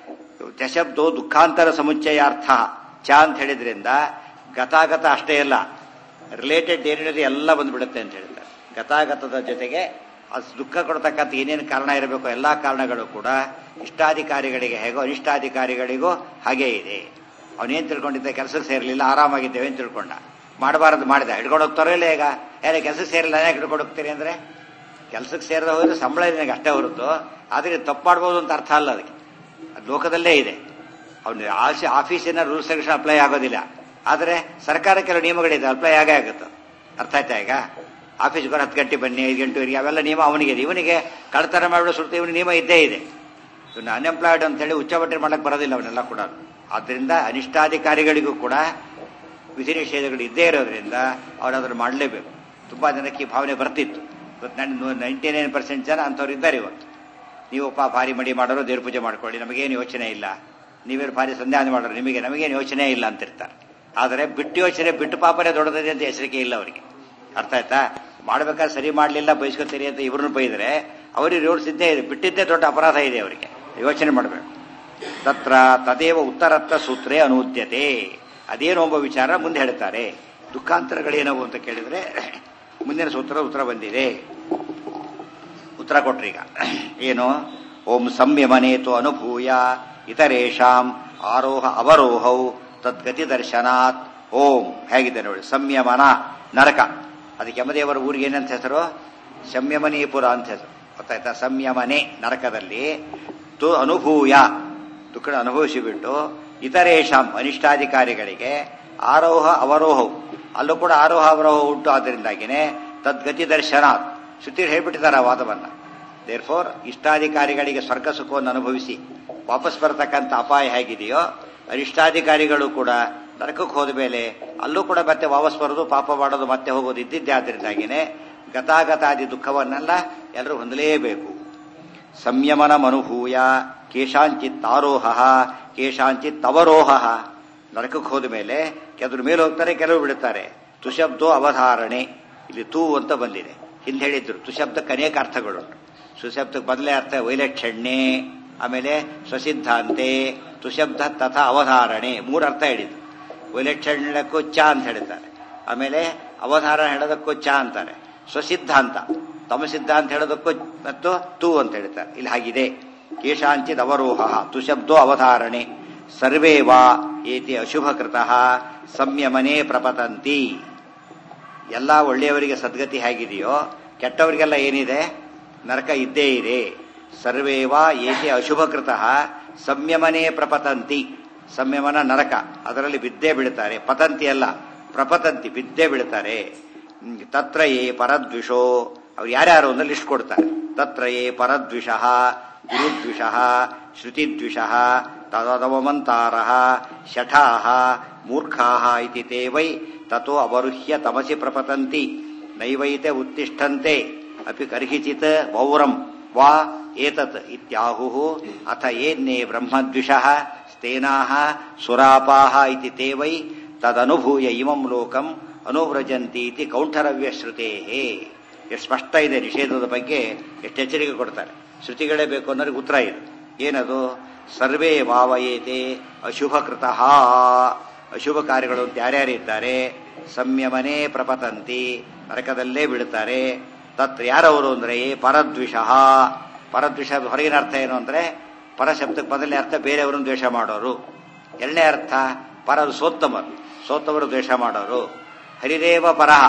ದಶಬ್ದೋ ದುಃಖಾಂತರ ಸಮುಚ್ಚಯಾರ್ಥ ಚ ಅಂತ ಹೇಳಿದ್ರಿಂದ ಗತಾಗತ ಅಷ್ಟೇ ಅಲ್ಲ ರಿಲೇಟೆಡ್ ಏನಿದೆ ಎಲ್ಲ ಬಂದ್ಬಿಡುತ್ತೆ ಅಂತ ಹೇಳ್ತಾರೆ ಗತಾಗತದ ಜೊತೆಗೆ ಅದು ದುಃಖ ಕೊಡ್ತಕ್ಕಂಥ ಏನೇನು ಕಾರಣ ಇರಬೇಕು ಎಲ್ಲಾ ಕಾರಣಗಳು ಕೂಡ ಇಷ್ಟಾಧಿಕಾರಿಗಳಿಗೆ ಹೇಗೋ ಅನಿಷ್ಟಾಧಿಕಾರಿಗಳಿಗೂ ಹಾಗೇ ಇದೆ ಅವನೇನ್ ತಿಳ್ಕೊಂಡಿದ್ದ ಕೆಲಸಕ್ಕೆ ಸೇರಲಿಲ್ಲ ಆರಾಮಾಗಿದ್ದೇವೆ ಅಂತ ತಿಳ್ಕೊಂಡ ಮಾಡಬಾರದು ಮಾಡಿದ ಹಿಡ್ಕೊಂಡು ಹೋಗ್ತಾರೋ ಇಲ್ಲ ಈಗ ಯಾರೇ ಕೆಲಸಕ್ಕೆ ಸೇರಿಲ್ಲ ಯಾಕೆ ಹಿಡ್ಕೊಂಡು ಹೋಗ್ತೀರಿ ಅಂದ್ರೆ ಕೆಲಸಕ್ಕೆ ಸೇರದ ಹೋದ್ರೆ ಸಂಬಳ ನಿನಗೆ ಅಷ್ಟೇ ಹೊರತು ಆದ್ರೆ ತಪ್ಪು ಮಾಡ್ಬೋದು ಅಂತ ಅರ್ಥ ಅಲ್ಲ ಅದಕ್ಕೆ ಅದು ಲೋಕದಲ್ಲೇ ಇದೆ ಅವನು ಆಸಿ ಆಫೀಸಿನ ರೂಲ್ಸ್ ರೆಗ್ಯುಲೇಷನ್ ಅಪ್ಲೈ ಆಗೋದಿಲ್ಲ ಆದರೆ ಸರ್ಕಾರ ಕೆಲವು ನಿಯಮಗಳಿದೆ ಅಪ್ಲೈ ಆಗೇ ಆಗುತ್ತೆ ಅರ್ಥ ಆಯ್ತಾ ಈಗ ಆಫೀಸ್ಗೆ ಹತ್ತು ಗಂಟೆ ಬನ್ನಿ ಐದು ಗಂಟೆವರೆಗೆ ಅವೆಲ್ಲ ನಿಯಮ ಅವನಿಗೆ ಇದೆ ಇವನಿಗೆ ಕಳ್ತನ ಮಾಡಿಬಿಡೋ ಸುತ್ತ ಇವನು ನಿಯಮ ಇದ್ದೇ ಇದೆ ಇವನು ಅನ್ಎಂಪ್ಲಾಯ್ಡ್ ಅಂತ ಹೇಳಿ ಉಚ್ಚಬಟ್ಟೆ ಮಾಡಕ್ಕೆ ಬರೋದಿಲ್ಲ ಅವನ್ನೆಲ್ಲ ಕೂಡ ಆದ್ದರಿಂದ ಅನಿಷ್ಟಾಧಿಕಾರಿಗಳಿಗೂ ಕೂಡ ವಿಧಿ ನಿಷೇಧಗಳು ಇದ್ದೇ ಇರೋದ್ರಿಂದ ಅವ್ರು ಅದನ್ನು ಮಾಡಲೇಬೇಕು ತುಂಬಾ ಜನಕ್ಕೆ ಈ ಭಾವನೆ ಬರ್ತಿತ್ತು ಇವತ್ತು ನನ್ನ ನೈಂಟಿ ನೈನ್ ಪರ್ಸೆಂಟ್ ಜನ ಅಂಥವ್ರು ಇದ್ದಾರೆ ಇವತ್ತು ನೀವು ಪಾ ಭಾರಿ ಮಡಿ ಮಾಡೋರು ದೇವ್ರ ಪೂಜೆ ಮಾಡ್ಕೊಳ್ಳಿ ನಮಗೇನು ಯೋಚನೆ ಇಲ್ಲ ನೀವೇನು ಭಾರಿ ಸಂಧ್ಯಾನ ಮಾಡೋರು ನಿಮಗೆ ನಮಗೇನು ಯೋಚನೆ ಇಲ್ಲ ಅಂತಿರ್ತಾರೆ ಆದರೆ ಬಿಟ್ಟು ಯೋಚನೆ ಬಿಟ್ಟು ಪಾಪನೇ ದೊಡ್ಡದಿದೆ ಅಂತ ಹೆಸರಿಕೆ ಇಲ್ಲ ಅವರಿಗೆ ಅರ್ಥ ಆಯ್ತಾ ಮಾಡ್ಬೇಕಾದ್ರೆ ಸರಿ ಮಾಡಲಿಲ್ಲ ಬಯಸ್ಕೊತೀರಿ ಅಂತ ಇವ್ರನ್ನ ಬೈದ್ರೆ ಅವರಿಗೆ ರೋಡ್ ಸಿದ್ಧೇ ಇದೆ ಬಿಟ್ಟಿದ್ದೇ ದೊಡ್ಡ ಅಪರಾಧ ಇದೆ ಅವರಿಗೆ ಯೋಚನೆ ಮಾಡಬೇಕು ತತ್ರ ತದೇವ ಉತ್ತರತ್ತ ಸೂತ್ರೇ ಅನೂದ್ಯತೆ ಅದೇನೋ ಒಬ್ಬ ವಿಚಾರ ಮುಂದೆ ಹೇಳ್ತಾರೆ ದುಃಖಾಂತರಗಳೇನವು ಅಂತ ಕೇಳಿದ್ರೆ ಮುಂದಿನ ಸೂತ್ರ ಉತ್ತರ ಬಂದಿದೆ ಉತ್ತರ ಕೊಟ್ರೀಗ ಏನು ಓಂ ಸಂಯಮನೇತು ಅನುಭೂಯ ಇತರೇಷಾಂ ಆರೋಹ ಅವರೋಹೌ ತದ್ಗತಿ ದರ್ಶನಾತ್ ಓಂ ಹೇಗಿದೆ ನೋಡಿ ಸಂಯಮನ ನರಕ ಅದಕ್ಕೆ ಯಮದೇವರ ಊರಿಗೆ ಏನಂತ ಹೆಸರು ಸಂಯಮನೀಪುರ ಅಂತ ಹೆಸರು ಗೊತ್ತಾಯ್ತಾ ಸಂಯಮನೆ ನರಕದಲ್ಲಿ ತು ಅನುಭೂಯ ದುಃಖ ಅನುಭವಿಸಿಬಿಟ್ಟು ಇತರೇಷಾಂ ಅನಿಷ್ಟಾಧಿಕಾರಿಗಳಿಗೆ ಆರೋಹ ಅವರೋಹವು ಅಲ್ಲೂ ಕೂಡ ಆರೋಹ ಅವರೋಹ ಉಂಟು ಆದ್ದರಿಂದಾಗಿನೇ ತದ್ಗತಿ ದರ್ಶನಾತ್ ಶ್ರುತಿ ಹೇಳ್ಬಿಟ್ಟಿದ್ದಾರೆ ಆ ವಾದವನ್ನ ದೇರ್ ಫೋರ್ ಇಷ್ಟಾಧಿಕಾರಿಗಳಿಗೆ ಸ್ವರ್ಗ ಸುಖವನ್ನು ಅನುಭವಿಸಿ ವಾಪಸ್ ಬರತಕ್ಕಂಥ ಅಪಾಯ ಹೇಗಿದೆಯೋ ಅನಿಷ್ಟಾಧಿಕಾರಿಗಳು ಕೂಡ ನರಕಕ್ಕೆ ಹೋದ ಮೇಲೆ ಅಲ್ಲೂ ಕೂಡ ಮತ್ತೆ ವಾಪಸ್ ಬರೋದು ಪಾಪ ಮಾಡೋದು ಮತ್ತೆ ಹೋಗೋದು ಇದ್ದಿದ್ದೇ ಆದ್ದರಿಂದಾಗಿನೇ ಗತಾಗತಾದಿ ದುಃಖವನ್ನೆಲ್ಲ ಎಲ್ಲರೂ ಹೊಂದಲೇಬೇಕು ಸಂಯಮನ ಮನುಭೂಯ ಕೇಶಾಂಚಿತ್ ಆರೋಹ ಕೇಶಾಂಚಿತ್ ಅವರೋಹ ನರಕಕ್ಕೆ ಹೋದ ಮೇಲೆ ಕೆಲವರು ಮೇಲೆ ಹೋಗ್ತಾರೆ ಕೆಲವರು ಬಿಡುತ್ತಾರೆ ತುಶಬ್ದೋ ಅವಧಾರಣೆ ಇಲ್ಲಿ ತೂ ಅಂತ ಬಂದಿದೆ ಹಿಂದೆ ಹೇಳಿದ್ರು ತುಶಬ್ದಕ್ಕೆ ಅನೇಕ ಅರ್ಥಗಳು ಸುಶಬ್ದಕ್ಕೆ ಬದಲೇ ಅರ್ಥ ವೈಲಕ್ಷಣ್ಯೆ ಆಮೇಲೆ ಸ್ವಸಿದ್ಧಾಂತೆ ತುಶಬ್ದ ತಥಾ ಅವಧಾರಣೆ ಮೂರು ಅರ್ಥ ಹೇಳಿದ್ದು ವೈಲಕ್ಷಣ್ಯ ಹೇಳಕ್ಕೂ ಚ ಅಂತ ಹೇಳ್ತಾರೆ ಆಮೇಲೆ ಅವಧಾರಣ ಹೇಳೋದಕ್ಕೂ ಚ ಅಂತಾರೆ ಸ್ವಸಿದ್ಧಾಂತ ತಮ್ಮ ಸಿದ್ಧಾಂತ ಹೇಳೋದಕ್ಕೂ ಮತ್ತು ತು ಅಂತ ಹೇಳ್ತಾರೆ ಇಲ್ಲಿ ಹಾಗಿದೆ ಕೇಶಾಂಚಿತ್ ಅವರೋಹ ತುಶಬ್ದೋ ಅವಧಾರಣೆ ಸರ್ವೇ ವಾ ಏತಿ ಅಶುಭಕೃತಃ ಸಂಯಮನೇ ಪ್ರಪತಂತಿ ಎಲ್ಲ ಒಳ್ಳೆಯವರಿಗೆ ಸದ್ಗತಿ ಹೇಗಿದೆಯೋ ಕೆಟ್ಟವರಿಗೆಲ್ಲ ಏನಿದೆ ನರಕ ಇದ್ದೇ ಇದೆ ಸರ್ವೇವಾ ಏತಿ ಅಶುಭಕೃತಃ ಸಂಯಮನೇ ಪ್ರಪತಂತಿ ಸಂಯಮನ ನರಕ ಅದರಲ್ಲಿ ಬಿದ್ದೇ ಬೀಳ್ತಾರೆ ಪತಂತಿ ಅಲ್ಲ ಪ್ರಪತಂತಿ ಬಿದ್ದೇ ಬೀಳ್ತಾರೆ ಹ್ಮ್, ತತ್ರ ಯೇ ಪರದ್ವಿಷೋ ಅವ್ರು ಯಾರ್ಯಾರು ಅಂತ ಲಿಸ್ಟ್ ಕೊಡ್ತಾರೆ ತತ್ರ ಯೇ ಪರದ್ವಿಷ ಗುರುದ್ವಿಷ ಶ್ರುತಿದ್ವಿಷ ತದವಮಂತಾರ ಶಠಾ ಮೂರ್ಖಾ ಇತಿ ತೇ ವೈ ತಥೋ ಅವರುಹ್ಯ ತಮಸಿ ಪ್ರಪತಂತಿ ನೈವೈತೆ ಉತ್ತಿಷ್ಠಂತೆ ಅಪಿ ಕರ್ಹಿಚಿತ್ ವೌರಂ ವಾ ಏತತ್ ಇತ್ಯಾಹುಃ ಅಥ ಏನ್ನೇ ಬ್ರಹ್ಮದ್ವಿಷಃ ಸ್ನೇನಾಃ ಸುರಾಪಾಃ ಇತಿ ತೇ ವೈ ತದನುಭೂಯ ಇಮಂ ಲೋಕಂ ಅನುವ್ರಜಂತಿ ಇತಿ ಕೌಂಠರವ್ಯಶ್ರುತೇಃ ಎಷ್ಟು ಸ್ಪಷ್ಟ ಇದೆ ನಿಷೇಧದ ಬಗ್ಗೆ ಎಷ್ಟು ಎಚ್ಚರಿಕೆ ಕೊಡ್ತಾರೆ ಶ್ರುತಿಗಳೇ ಬೇಕು ಅನ್ನೋರಿಗೆ ಉತ್ತರ ಇದೆ ಏನದು ಸರ್ವೇ ಭಾವಯೇತೆ ಅಶುಭಕೃತಃ ಅಶುಭ ಕಾರ್ಯಗಳು ಅಂತ ಯಾರ್ಯಾರು ಇದ್ದಾರೆ ಸಂಯಮನೇ ಪ್ರಪತಂತಿ ನರಕದಲ್ಲೇ ಬೀಳ್ತಾರೆ ತತ್ ಯಾರವರು ಅಂದ್ರೆ ಪರದ್ವಿಷ ಪರದ್ವಿಷ ಹೊರಗಿನ ಅರ್ಥ ಏನು ಅಂದ್ರೆ ಪರ ಶಬ್ದಕ್ಕೆ ಮೊದಲನೇ ಅರ್ಥ ಬೇರೆಯವರನ್ನು ದ್ವೇಷ ಮಾಡೋರು ಎರಡನೇ ಅರ್ಥ ಪರರು ಸೋತ್ತಮರು ಸೋತ್ತವರು ದ್ವೇಷ ಮಾಡೋರು ಹರಿದೇವ ಪರಹ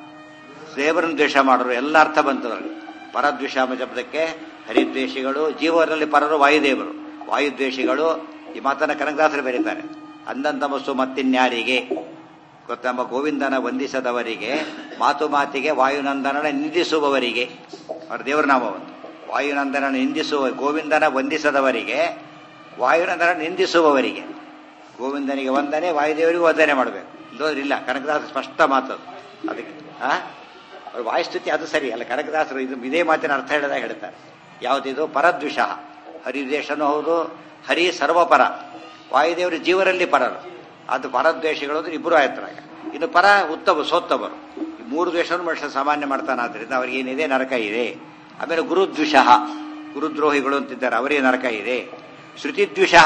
ದೇವರನ್ನು ದ್ವೇಷ ಮಾಡೋರು ಎಲ್ಲ ಅರ್ಥ ಬಂತು ಅವ್ರಿಗೆ ಪರದ್ವೇಷ ಎಂಬ ಶಬ್ದಕ್ಕೆ ಹರಿದ್ವೇಷಿಗಳು ಜೀವರಲ್ಲಿ ಪರರು ವಾಯುದೇವರು ವಾಯುದ್ವೇಷಿಗಳು ಈ ಮಾತನ್ನ ಕನಕದಾಸರು ಬರೀತಾರೆ ಅಂದಂತಮಸ್ಸು ಮತ್ತಿನ್ಯಾರಿಗೆ ಗೊತ್ತಂಬ ಗೋವಿಂದನ ವಂದಿಸದವರಿಗೆ ಮಾತು ಮಾತಿಗೆ ವಾಯುನಂದನನ ನಿಂದಿಸುವವರಿಗೆ ಅವರ ದೇವರ ನಾಮವನ್ನು ವಾಯುನಂದನ ನಿಂದಿಸುವ ಗೋವಿಂದನ ವಂದಿಸದವರಿಗೆ ವಾಯುನಂದನ ನಿಂದಿಸುವವರಿಗೆ ಗೋವಿಂದನಿಗೆ ವಂದನೆ ವಾಯುದೇವರಿಗೂ ವಂದನೆ ಮಾಡಬೇಕು ಇಲ್ಲೋದ್ರಿಲ್ಲ ಕನಕದಾಸ ಸ್ಪಷ್ಟ ಮಾತು ಅದು. ಅದಕ್ಕೆ ಆ ಅವ್ರ ವಾಯುಸ್ತುತಿ ಅದು ಸರಿ ಅಲ್ಲ ಕನಕದಾಸರು ಇದು ಇದೇ ಮಾತಿನ ಅರ್ಥ ಹೇಳಿದಾಗ ಹೇಳ್ತಾರೆ ಯಾವುದಿದು ಪರದ್ವಿಷ ಹರಿದ್ವೇಷನೂ ಹೌದು ಹರಿ ಸರ್ವಪರ ವಾಯುದೇವರು ಜೀವರಲ್ಲಿ ಪರರು ಅದು ಪರದ್ವೇಷಗಳು ಅಂದ್ರೆ ಇಬ್ಬರು ಆಯ್ತರಾಗ ಇನ್ನು ಪರ ಉತ್ತಮ ಸೋತ್ತಮರು ಈ ಮೂರು ದ್ವೇಷವನ್ನು ಮನುಷ್ಯ ಸಾಮಾನ್ಯ ಮಾಡ್ತಾನೆ ಆದ್ರಿಂದ ಅವ್ರಿಗೆ ಏನಿದೆ ನರಕ ಇದೆ ಆಮೇಲೆ ಗುರುದ್ವಿಷ ಗುರುದ್ರೋಹಿಗಳು ಅಂತಿದ್ದಾರೆ ಅವರಿಗೆ ನರಕ ಇದೆ ಶ್ರುತಿದ್ವಿಷ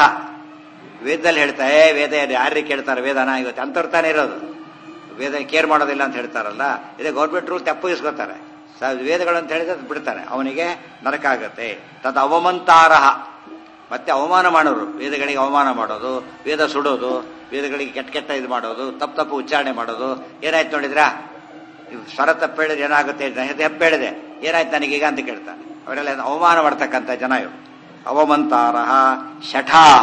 ವೇದದಲ್ಲಿ ಹೇಳ್ತಾರೆ ವೇದ ಯಾರಿಗೆ ಕೇಳ್ತಾರೆ ವೇದನ ಇವತ್ತು ಅಂತವ್ರು ತಾನೇ ಇರೋದು ವೇದ ಕೇರ್ ಮಾಡೋದಿಲ್ಲ ಅಂತ ಹೇಳ್ತಾರಲ್ಲ ಇದೇ ಗೌರ್ಮೆಂಟ್ ರೂಲ್ ತಪ್ಪಿಸ್ಕೋತಾರೆ ವೇದಗಳು ಅಂತ ಹೇಳಿದ್ರೆ ಅದ್ ಬಿಡ್ತಾನೆ ಅವನಿಗೆ ನರಕ ಆಗುತ್ತೆ ತದ್ ಅವಮಂತಾರಹ ಮತ್ತೆ ಅವಮಾನ ಮಾಡೋರು ವೇದಗಳಿಗೆ ಅವಮಾನ ಮಾಡೋದು ವೇದ ಸುಡೋದು ವೇದಗಳಿಗೆ ಕೆಟ್ಟ ಕೆಟ್ಟ ಇದು ಮಾಡೋದು ತಪ್ಪು ತಪ್ಪು ಉಚ್ಚಾರಣೆ ಮಾಡೋದು ಏನಾಯ್ತು ನೋಡಿದ್ರಾ ಇವ್ ಸ್ವರ ತಪ್ಪು ಹೇಳಿದ್ರೆ ಏನಾಗುತ್ತೆ ತಪ್ಪು ಹೇಳಿದೆ ಏನಾಯ್ತು ನನಗೀಗ ಅಂತ ಕೇಳ್ತಾನೆ ಅವರೆಲ್ಲ ಅವಮಾನ ಮಾಡ್ತಕ್ಕಂಥ ಜನ ಇವರು ಅವಮಂತಾರಹ ಶಠಾಹ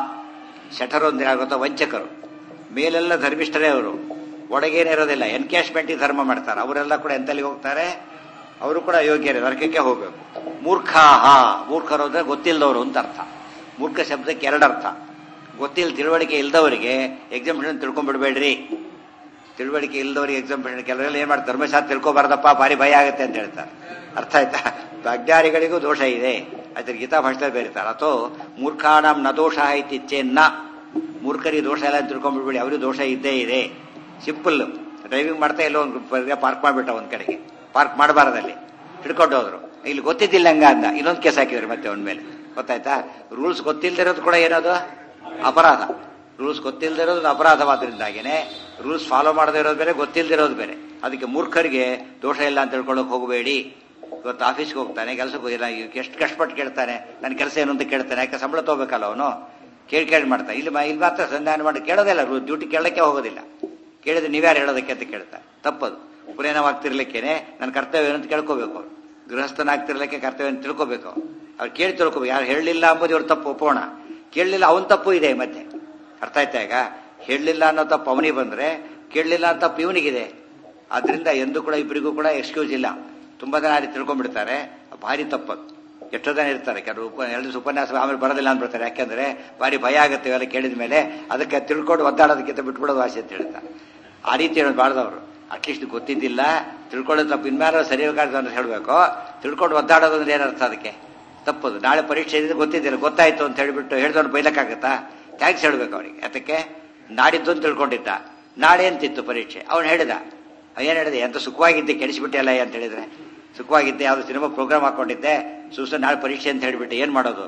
ಶಠರು ಅಂದ್ರೆ ಆಗುತ್ತೋ ವಂಚಕರು ಮೇಲೆಲ್ಲ ಧರ್ಮಿಷ್ಠರೇ ಅವರು ಒಳಗೇನೇ ಇರೋದಿಲ್ಲ ಎನ್ಕ್ಯಾಶ್ಮೆಂಟ್ ಧರ್ಮ ಮಾಡ್ತಾರೆ ಅವರೆಲ್ಲ ಕೂಡ ಎಂತಲ್ಲಿ ಹೋಗ್ತಾರೆ ಅವರು ಕೂಡ ಯೋಗ್ಯರೇ ನರಕಕ್ಕೆ ಹೋಗಬೇಕು ಮೂರ್ಖಾಹ ಮೂರ್ಖರು ಅಂದ್ರೆ ಗೊತ್ತಿಲ್ಲದವರು ಅಂತ ಅರ್ಥ ಮೂರ್ಖ ಶಬ್ದಕ್ಕೆ ಎರಡು ಅರ್ಥ ಗೊತ್ತಿಲ್ಲ ತಿಳುವಳಿಕೆ ಇಲ್ದವರಿಗೆ ಎಕ್ಸಾಮಿಷನ್ ತಿಳ್ಕೊಂಡ್ಬಿಡ್ಬೇಡ್ರಿ ತಿಳುವಳಿಕೆ ಇಲ್ದವರಿಗೆ ಎಕ್ಸಾಮಿಷನ್ ಕೆಲವರೆಲ್ಲ ಏನ್ ಮಾಡ್ತಾರೆ ಧರ್ಮಶಾಸ್ತ್ರ ತಿಳ್ಕೊಬಾರ್ದಪ್ಪ ಭಾರಿ ಭಯ ಆಗುತ್ತೆ ಅಂತ ಹೇಳ್ತಾರೆ ಅರ್ಥ ಆಯ್ತಾ ಅಜ್ಞಾನಿಗಳಿಗೂ ದೋಷ ಇದೆ ಅದ್ರ ಗೀತಾ ಭಾಷೆದಲ್ಲಿ ಬೇರೆತಾರೆ ಅಥವಾ ಮೂರ್ಖಾಣಂ ನ ದೋಷ ಇತ್ತೀಚೆನ್ನ ಮೂರ್ಖರಿಗೆ ದೋಷ ಎಲ್ಲ ತಿಳ್ಕೊಂಡ್ಬಿಡ್ಬೇಡಿ ಅವ್ರಿಗೆ ದೋಷ ಇದ್ದೇ ಇದೆ ಸಿಂಪಲ್ ಡ್ರೈವಿಂಗ್ ಮಾಡ್ತಾ ಎಲ್ಲೋ ಒಂದು ಪಾರ್ಕ್ ಮಾಡ್ಬಿಟ್ಟ ಒಂದ್ ಕಡೆಗೆ ಪಾರ್ಕ್ ಮಾಡಬಾರದಲ್ಲಿ ಹಿಡ್ಕೊಂಡು ಹೋದ್ರು ಇಲ್ಲಿ ಗೊತ್ತಿದ್ದಿಲ್ಲ ಹಂಗ ಅಂದ ಇನ್ನೊಂದು ಕೇಸ್ ಹಾಕಿದ್ರು ಮತ್ತೆ ಅವನ ಮೇಲೆ ಗೊತ್ತಾಯ್ತಾ ರೂಲ್ಸ್ ಗೊತ್ತಿಲ್ದಿರೋದು ಕೂಡ ಏನದು ಅಪರಾಧ ರೂಲ್ಸ್ ಗೊತ್ತಿಲ್ದಿರೋದು ಅಪರಾಧವಾದ್ರಿಂದಾಗೇನೆ ರೂಲ್ಸ್ ಫಾಲೋ ಮಾಡದೇ ಇರೋದು ಬೇರೆ ಗೊತ್ತಿಲ್ದಿರೋದು ಬೇರೆ ಅದಕ್ಕೆ ಮೂರ್ಖರಿಗೆ ದೋಷ ಇಲ್ಲ ಅಂತ ತಿಳ್ಕೊಳ್ಳೋಕೆ ಹೋಗಬೇಡಿ ಇವತ್ತು ಆಫೀಸ್ಗೆ ಹೋಗ್ತಾನೆ ಕೆಲಸಕ್ಕೆ ಹೋಗಿಲ್ಲ ಎಷ್ಟು ಕಷ್ಟಪಟ್ಟು ಕೇಳ್ತಾನೆ ನನ್ನ ಕೆಲಸ ಏನು ಅಂತ ಕೇಳ್ತಾನೆ ಯಾಕೆ ಸಂಬಳ ತಗೋಬೇಕಲ್ಲ ಅವನು ಕೇಳಿ ಕೇಳಿ ಮಾಡ್ತಾನೆ ಇಲ್ಲಿ ಮ- ಇಲ್ಲಿ ಮಾತ್ರ ಸಂಧಾನ ಮಾಡಿ ಕೇಳೋದಿಲ್ಲ ಡ್ಯೂಟಿ ಕೇಳಕ್ಕೆ ಹೋಗೋದಿಲ್ಲ ಕೇಳಿದ್ರೆ ನೀವ್ಯಾರು ಹೇಳೋದಕ್ಕೆ ಅಂತ ಕೇಳ್ತಾರೆ ತಪ್ಪದು ಉಪನಯನವಾಗ್ತಿರ್ಲಿಕ್ಕೇನೆ ನನ್ನ ಕರ್ತವ್ಯ ಏನು ಅಂತ ಕೇಳ್ಕೋಬೇಕು ಅವ್ರು ಗೃಹಸ್ಥನಾಗ್ತಿರ್ಲಿಕ್ಕೆ ಕರ್ತವ್ಯ ಅಂತ ತಿಳ್ಕೋಬೇಕು ಅವ್ರು ಅವ್ರು ಕೇಳಿ ತಿಳ್ಕೋಬೇಕು ಯಾರು ಹೇಳಲಿಲ್ಲ ಅಂಬೋದು ಇವ್ರ ತಪ್ಪು ಒಪ್ಪೋಣ ಕೇಳಲಿಲ್ಲ ಅವನ ತಪ್ಪು ಇದೆ ಮತ್ತೆ ಅರ್ಥ ಆಯ್ತಾ ಈಗ ಹೇಳಲಿಲ್ಲ ಅನ್ನೋ ತಪ್ಪು ಅವನಿಗೆ ಬಂದ್ರೆ ಕೇಳಲಿಲ್ಲ ಅನ್ನೋ ತಪ್ಪು ಇವನಿಗಿದೆ ಆದ್ರಿಂದ ಎಂದು ಕೂಡ ಇಬ್ಬರಿಗೂ ಕೂಡ ಎಕ್ಸ್ಕ್ಯೂಸ್ ಇಲ್ಲ ತುಂಬಾ ಜನ ಅಲ್ಲಿ ತಿಳ್ಕೊಂಡ್ಬಿಡ್ತಾರೆ ಭಾರಿ ತಪ್ಪದು ಎಷ್ಟೋ ಜನ ಇರ್ತಾರೆ ಕೆಲವು ಉಪ ಎರಡು ದಿವಸ ಉಪನ್ಯಾಸ ಆಮೇಲೆ ಬರೋದಿಲ್ಲ ಅಂದ್ಬಿಡ್ತಾರೆ ಯಾಕೆಂದ್ರೆ ಭಾರಿ ಭಯ ಆಗುತ್ತೆ ಇವೆಲ್ಲ ಕೇಳಿದ ಮೇಲೆ ಅದಕ್ಕೆ ತಿಳ್ಕೊಂಡು ಒದ್ದಾಡೋದಕ್ಕಿಂತ ಬಿಟ್ಬಿಡೋದು ಆಸೆ ಅಂತ ಹೇಳ್ತಾರೆ ಆ ರೀತಿ ಹೇಳೋದು ಬಾಳ್ದವ್ರು ಅಟ್ಲೀಸ್ಟ್ ಗೊತ್ತಿದ್ದಿಲ್ಲ ತಿಳ್ಕೊಳ್ಳೋದು ತಪ್ಪು ಇನ್ಮ್ಯಾಲ ಸರಿಯಾಗಿ ಅಂತ ಹೇಳ್ಬೇಕು ತಿಳ್ಕೊಂಡು ಒದ್ದಾಡೋದು ಅಂದ್ರೆ ಏನರ್ಥ ಅದಕ್ಕೆ ತಪ್ಪದು ನಾಳೆ ಪರೀಕ್ಷೆ ಇದೆ ಗೊತ್ತಿದ್ದಿಲ್ಲ ಗೊತ್ತಾಯ್ತು ಅಂತ ಹೇಳ್ಬಿಟ್ಟು ಹೇಳಿದವ್ರು ಬೈಲಕ್ಕಾಗತ್ತಾ ಥ್ಯಾಂಕ್ಸ್ ಹೇಳ್ಬೇಕು ಅವನಿಗೆ ಅದಕ್ಕೆ ನಾಡಿದ್ದು ಅಂತ ತಿಳ್ಕೊಂಡಿದ್ದ ನಾಳೆ ಅಂತಿತ್ತು ಪರೀಕ್ಷೆ ಅವನು ಹೇಳಿದ ಏನ್ ಹೇಳಿದೆ ಎಂತ ಸುಖವಾಗಿದ್ದೆ ಕೆಡಿಸಿಬಿಟ್ಟೆಲ್ಲ ಅಂತ ಹೇಳಿದ್ರೆ ಸುಖವಾಗಿದ್ದೆ ಯಾವ್ದು ಸಿನಿಮಾ ಪ್ರೋಗ್ರಾಮ್ ಹಾಕೊಂಡಿದ್ದೆ ಸುಸ ನಾಳೆ ಪರೀಕ್ಷೆ ಅಂತ ಹೇಳ್ಬಿಟ್ಟು ಏನ್ ಮಾಡೋದು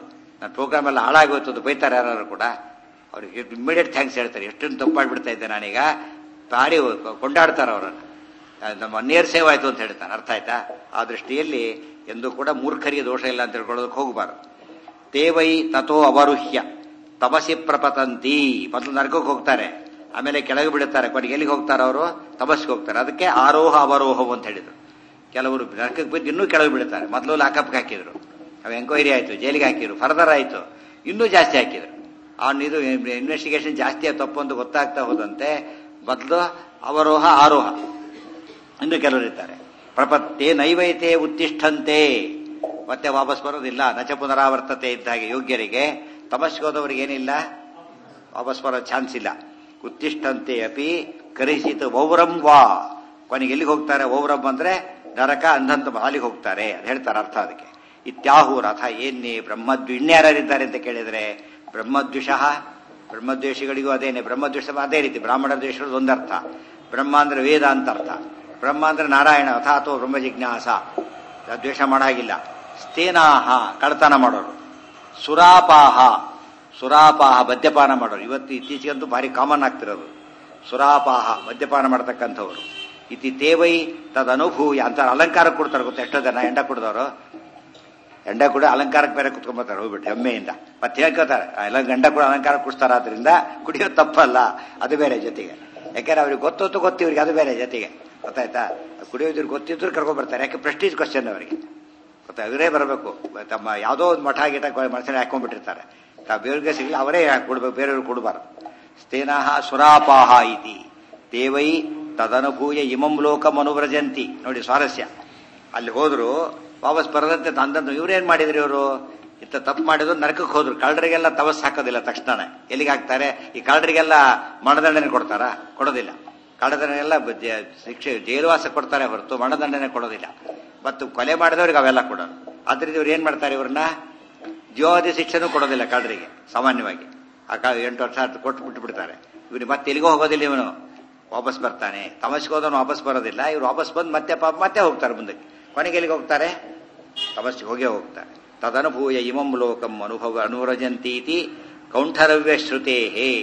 ನನ್ನ ಪ್ರೋಗ್ರಾಮ್ ಎಲ್ಲ ಹಾಳಾಗೋಯ್ತು ಅಂತ ಬೈತಾರೆ ಯಾರು ಕೂಡ ಅವ್ರಿಗೆ ಇಮಿಡಿಯೇಟ್ ಥ್ಯಾಂಕ್ಸ್ ಹೇಳ್ತಾರೆ ಎಷ್ಟೊಂದು ತಪ್ಪು ಮಾಡಿಬಿಡ್ತಾ ಇದ್ದೆ ನಾನೀಗ ಬಾಡಿ ಕೊಂಡಾಡ್ತಾರೆ ಅವರನ್ನು ನಮ್ಮ ನೇರ್ ಸೇವ್ ಆಯ್ತು ಅಂತ ಹೇಳ್ತಾನೆ ಅರ್ಥ ಆಯ್ತಾ ಆ ದೃಷ್ಟಿಯಲ್ಲಿ ಎಂದು ಕೂಡ ಮೂರ್ಖರಿಗೆ ದೋಷ ಇಲ್ಲ ಅಂತ ತಿಳ್ಕೊಳ್ಳೋದಕ್ಕೆ ಹೋಗಬಾರದು ತೇವೈ ತಥೋ ಅವರುಹ್ಯ ತಪಸಿ ಪ್ರಪತಂತಿ ಮೊದಲು ನರಕಕ್ಕೆ ಹೋಗ್ತಾರೆ ಆಮೇಲೆ ಕೆಳಗೆ ಬಿಡುತ್ತಾರೆ ಕೊನೆಗೆ ಎಲ್ಲಿಗೆ ಹೋಗ್ತಾರೆ ಅವರು ತಪಸ್ಸಿಗೆ ಹೋಗ್ತಾರೆ ಅದಕ್ಕೆ ಆರೋಹ ಅವರೋಹ ಅಂತ ಹೇಳಿದ್ರು ಕೆಲವರು ನರಕಕ್ಕೆ ಬಿದ್ದು ಇನ್ನೂ ಕೆಳಗೆ ಬಿಡುತ್ತಾರೆ ಮೊದಲು ಲಾಕಪ್ಗೆ ಹಾಕಿದ್ರು ಅವು ಎಂಕ್ವೈರಿ ಆಯ್ತು ಜೈಲಿಗೆ ಹಾಕಿದ್ರು ಫರ್ದರ್ ಆಯ್ತು ಇನ್ನೂ ಜಾಸ್ತಿ ಹಾಕಿದ್ರು ಅವನ್ ಇದು ಇನ್ವೆಸ್ಟಿಗೇಷನ್ ಜಾಸ್ತಿ ತಪ್ಪು ಅಂತ ಗೊತ್ತಾಗ್ತಾ ಹೋದಂತೆ ಮೊದಲು ಅವರೋಹ ಆರೋಹ ಇನ್ನು ಕೆಲವರು ಇರ್ತಾರೆ ಪ್ರಪತ್ತೇ ನೈವೈತೆ ಉತ್ತಿಷ್ಠಂತೆ ಮತ್ತೆ ವಾಪಸ್ ಬರೋದಿಲ್ಲ ನಚ ಪುನರಾವರ್ತತೆ ಇದ್ದಾಗೆ ಯೋಗ್ಯರಿಗೆ ತಪಸ್ಗೋದವರಿಗೆ ಏನಿಲ್ಲ ವಾಪಸ್ ಬರೋ ಚಾನ್ಸ್ ಇಲ್ಲ ಉತ್ತಿಷ್ಠಂತೆ ಅಪಿ ಕರಿಸಿತು ವೌರಂ ವಾ ಕೊನೆಗೆ ಎಲ್ಲಿಗೆ ಹೋಗ್ತಾರೆ ವೌರಂ ಅಂದ್ರೆ ನರಕ ಅಂಧಂತ ಹಾಲಿಗೆ ಹೋಗ್ತಾರೆ ಅದು ಹೇಳ್ತಾರೆ ಅರ್ಥ ಅದಕ್ಕೆ ಇತ್ಯಾಹು ರಥ ಏನೇ ಬ್ರಹ್ಮದ್ವಿ ಇನ್ಯಾರಿದ್ದಾರೆ ಅಂತ ಕೇಳಿದ್ರೆ ಬ್ರಹ್ಮದ್ವಿಷಃ ಬ್ರಹ್ಮದ್ವೇಷಿಗಳಿಗೂ ಅದೇನೆ ಬ್ರಹ್ಮದ್ವೇಷ ಅದೇ ರೀತಿ ಬ್ರಾಹ್ಮಣ ದ್ವೇಷಗಳು ಒಂದರ್ಥ ಬ್ರಹ್ಮ ಅಂದ್ರೆ ವೇದ ಅಂತ ಅರ್ಥ ಬ್ರಹ್ಮ ಅಂದ್ರೆ ನಾರಾಯಣ ಅಥಾತೋ ಬ್ರಹ್ಮ ಜಿಜ್ಞಾಸ ದ್ವೇಷ ಮಾಡಾಗಿಲ್ಲ ಸ್ಥೇನಾಹ ಕಳ್ತನ ಮಾಡೋರು ಸುರಾಪಾಹ ಸುರಾಪಾಹ ಮದ್ಯಪಾನ ಮಾಡೋರು ಇವತ್ತು ಇತ್ತೀಚೆಗಂತೂ ಭಾರಿ ಕಾಮನ್ ಆಗ್ತಿರೋದು ಸುರಾಪಾಹ ಮದ್ಯಪಾನ ಮಾಡತಕ್ಕಂಥವ್ರು ಇತಿ ತೇವೈ ತದನುಭೂಯ ಅಂತ ಅಲಂಕಾರ ಕೊಡ್ತಾರೆ ಗೊತ್ತಾ ಎಷ್ಟೋ ಜನ ಎಂಡ ಕುಡ್ದವರು ಎಂಡ ಕೂಡ ಅಲಂಕಾರಕ್ಕೆ ಬೇರೆ ಕುತ್ಕೊಂಡ್ಬರ್ತಾರೆ ಹೋಗ್ಬಿಟ್ಟು ಹೆಮ್ಮೆಯಿಂದ ಮತ್ತೆ ಹೇಳ್ಕೋತಾರೆ ಎಲ್ಲ ಗಂಡ ಕೂಡ ಅಲಂಕಾರ ಕುಡಿಸ್ತಾರಾದ್ರಿಂದ ಕುಡಿಯೋದು ತಪ್ಪಲ್ಲ ಅದು ಬೇರೆ ಜೊತೆಗೆ ಯಾಕಂದ್ರೆ ಅವ್ರಿಗೆ ಗೊತ್ತೊತ್ತು ಗೊತ್ತು ಇವ್ರಿಗೆ ಅದು ಬೇರೆ ಜೊತೆಗೆ ಗೊತ್ತಾಯ್ತಾ ಕುಡಿಯೋದ್ರ ಗೊತ್ತಿದ್ರು ಕರ್ಕೊಂಡ್ ಬರ್ತಾರೆ ಯಾಕೆ ಪ್ರೆಸ್ಟೀಜ್ ಕ್ವಶನ್ ಅವರಿಗೆ ಗೊತ್ತಾ ಇವರೇ ಬರಬೇಕು ತಮ್ಮ ಯಾವುದೋ ಒಂದು ಮಠ ಗಿಟ ಮನಸ್ಸಲ್ಲಿ ಹಾಕೊಂಡ್ಬಿಟ್ಟಿರ್ತಾರೆ ತಾವು ಬೇರೆಯವ್ರಿಗೆ ಸಿಗಲಿ ಅವರೇ ಕೊಡ್ಬೇಕು ಬೇರೆಯವ್ರಿಗೆ ಕೊಡಬಾರ್ದು ಸ್ಥೇನಃ ಸುರಾಪಾಹ ಇತಿ ದೇವೈ ತದನುಭೂಯ ಇಮಂ ಲೋಕಂ ಅನುವ್ರಜಂತಿ ನೋಡಿ ಸ್ವಾರಸ್ಯ ಅಲ್ಲಿ ಹೋದ್ರು ವಾಪಸ್ ಬರದಂತೆ ತಂದಂತ ಇವ್ರೇನ್ ಮಾಡಿದ್ರಿ ಇವರು ಇಂಥ ತಪ್ಪು ಮಾಡಿದ್ರು ನರಕಕ್ಕೆ ಹೋದ್ರು ಕಳ್ಳರಿಗೆಲ್ಲ ತವಸ್ ಹಾಕೋದಿಲ್ಲ ತಕ್ಷಣ ಎಲ್ಲಿಗೆ ಹಾಕ್ತಾರೆ ಈ ಕಳ್ಳರಿಗೆಲ್ಲ ಮರಣದಂಡನೆ ಕೊಡ್ತಾರಾ ಕೊಡೋದಿಲ್ಲ ಕಳ್ಳದನ್ನೆಲ್ಲ ಶಿಕ್ಷೆ ಜೈಲುವಾಸ ಕೊಡ್ತಾರೆ ಹೊರತು ಮರಣದಂಡನೆ ಕೊಡೋದಿಲ್ಲ ಮತ್ತು ಕೊಲೆ ಮಾಡಿದವ್ರಿಗೆ ಅವೆಲ್ಲ ಕೊಡೋರು ಆದ್ರಿಂದ ಇವ್ರು ಏನ್ ಮಾಡ್ತಾರೆ ಇವ್ರನ್ನ ಜೀವಾವಧಿ ಶಿಕ್ಷೆನೂ ಕೊಡೋದಿಲ್ಲ ಕಳ್ಳರಿಗೆ ಸಾಮಾನ್ಯವಾಗಿ ಆ ಕ ಎಂಟು ವರ್ಷ ಕೊಟ್ಟು ಬಿಟ್ಟು ಬಿಡ್ತಾರೆ ಇವನು ಮತ್ತೆ ಎಲ್ಲಿಗೂ ಹೋಗೋದಿಲ್ಲ ಇವನು ವಾಪಸ್ ಬರ್ತಾನೆ ತಮಸ್ಗೆ ಹೋದವನು ವಾಪಸ್ ಬರೋದಿಲ್ಲ ಇವ್ರು ವಾಪಸ್ ಬಂದು ಮತ್ತೆ ಪಾಪ ಮತ್ತೆ ಹೋಗ್ತಾರೆ ಮುಂದಕ್ಕೆ ಕೊನೆಗೆ ಎಲ್ಲಿಗೆ ಹೋಗ್ತಾರೆ ತಮಸ್ಸಿಗೆ ಹೋಗೇ ಹೋಗ್ತಾರೆ ತದನುಭೂಯ ಇಮಂ ಲೋಕಂ ಅನುಭವ ಅನುರಜಂತೀತಿ ಕೌಂಠರವ್ಯ ಶ್ರುತೇ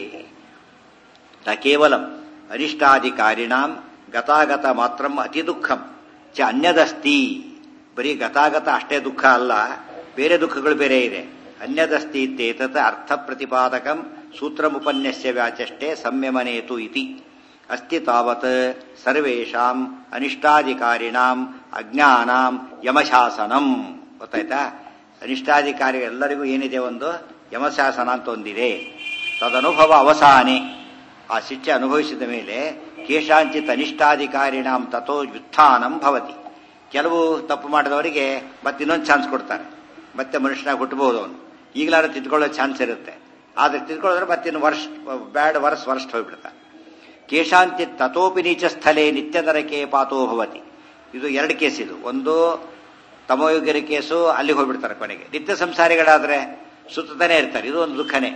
ನ ಕೇವಲಂ ಅನಿಷ್ಟಾಧಿಕಾರಿಣಾಂ ಗತಾಗತ ಮಾತ್ರ ಅತಿ ದುಃಖಂ ಚ ಅನ್ಯದಸ್ತಿ ಬರೀ ಗತಾಗತ ಅಷ್ಟೇ ದುಃಖ ಅಲ್ಲ ಬೇರೆ ದುಃಖಗಳು ಬೇರೆ ಇದೆ ಅನ್ಯದಸ್ತಿ ಇತ್ಯೇತತ್ ಅರ್ಥ ಪ್ರತಿಪಾದಕಂ ಸೂತ್ರಮುಪನ್ಯಸ್ಯ ವ್ಯಾಚಷ್ಟೇ ಸಂಯಮನೇತು ಇತಿ ಅಸ್ತಿ ತಾವತ್ ಸರ್ವೇಷಾಂ ಅನಿಷ್ಟಾಧಿಕಾರಿಣಾಂ ಅಜ್ಞಾನಾಂ ಯಮಶಾಸನಂ ಗೊತ್ತಾಯ್ತಾ ಅನಿಷ್ಟಾಧಿಕಾರಿ ಎಲ್ಲರಿಗೂ ಏನಿದೆ ಒಂದು ಯಮಶಾಸನ ಅಂತ ಒಂದಿದೆ ತದನುಭವ ಅವಸಾನೆ ಆ ಶಿಕ್ಷೆ ಅನುಭವಿಸಿದ ಮೇಲೆ ಕೇಶಾಂಚಿತ್ ಅನಿಷ್ಟಾಧಿಕಾರಿಣಾಂ ತಥೋ ವ್ಯುತ್ಥಾನಂ ಭವತಿ ಕೆಲವು ತಪ್ಪು ಮಾಡಿದವರಿಗೆ ಮತ್ತೆ ಇನ್ನೊಂದು ಚಾನ್ಸ್ ಕೊಡ್ತಾರೆ ಮತ್ತೆ ಮನುಷ್ಯನಾಗಿ ಹುಟ್ಟಬಹುದು ಅವನು ಈಗಲಾದ್ರೂ ತಿದ್ಕೊಳ್ಳೋ ಚಾನ್ಸ್ ಇರುತ್ತೆ ಆದ್ರೆ ತಿದ್ಕೊಳ್ಳೋದ್ರೆ ಮತ್ತೆ ಇನ್ನು ವರ್ಷ ಬ್ಯಾಡ್ ವರ್ಷ ವರ್ಷ ಹೋಗ್ಬಿಡ್ತಾರೆ ಕೇಶಾಂತಿ ತಥೋಪಿ ನೀಚ ಸ್ಥಳೇ ನಿತ್ಯ ನರಕೆ ಪಾತೋ ಭವತಿ ಇದು ಎರಡು ಕೇಸ್ ಇದು ಒಂದು ತಮೋಯೋಗ್ಯರ ಕೇಸು ಅಲ್ಲಿಗೆ ಹೋಗ್ಬಿಡ್ತಾರೆ ಕೊನೆಗೆ ನಿತ್ಯ ಸಂಸಾರಿಗಳಾದ್ರೆ ಸುತ್ತಾನೆ ಇರ್ತಾರೆ ಇದು ಒಂದು ದುಃಖನೇ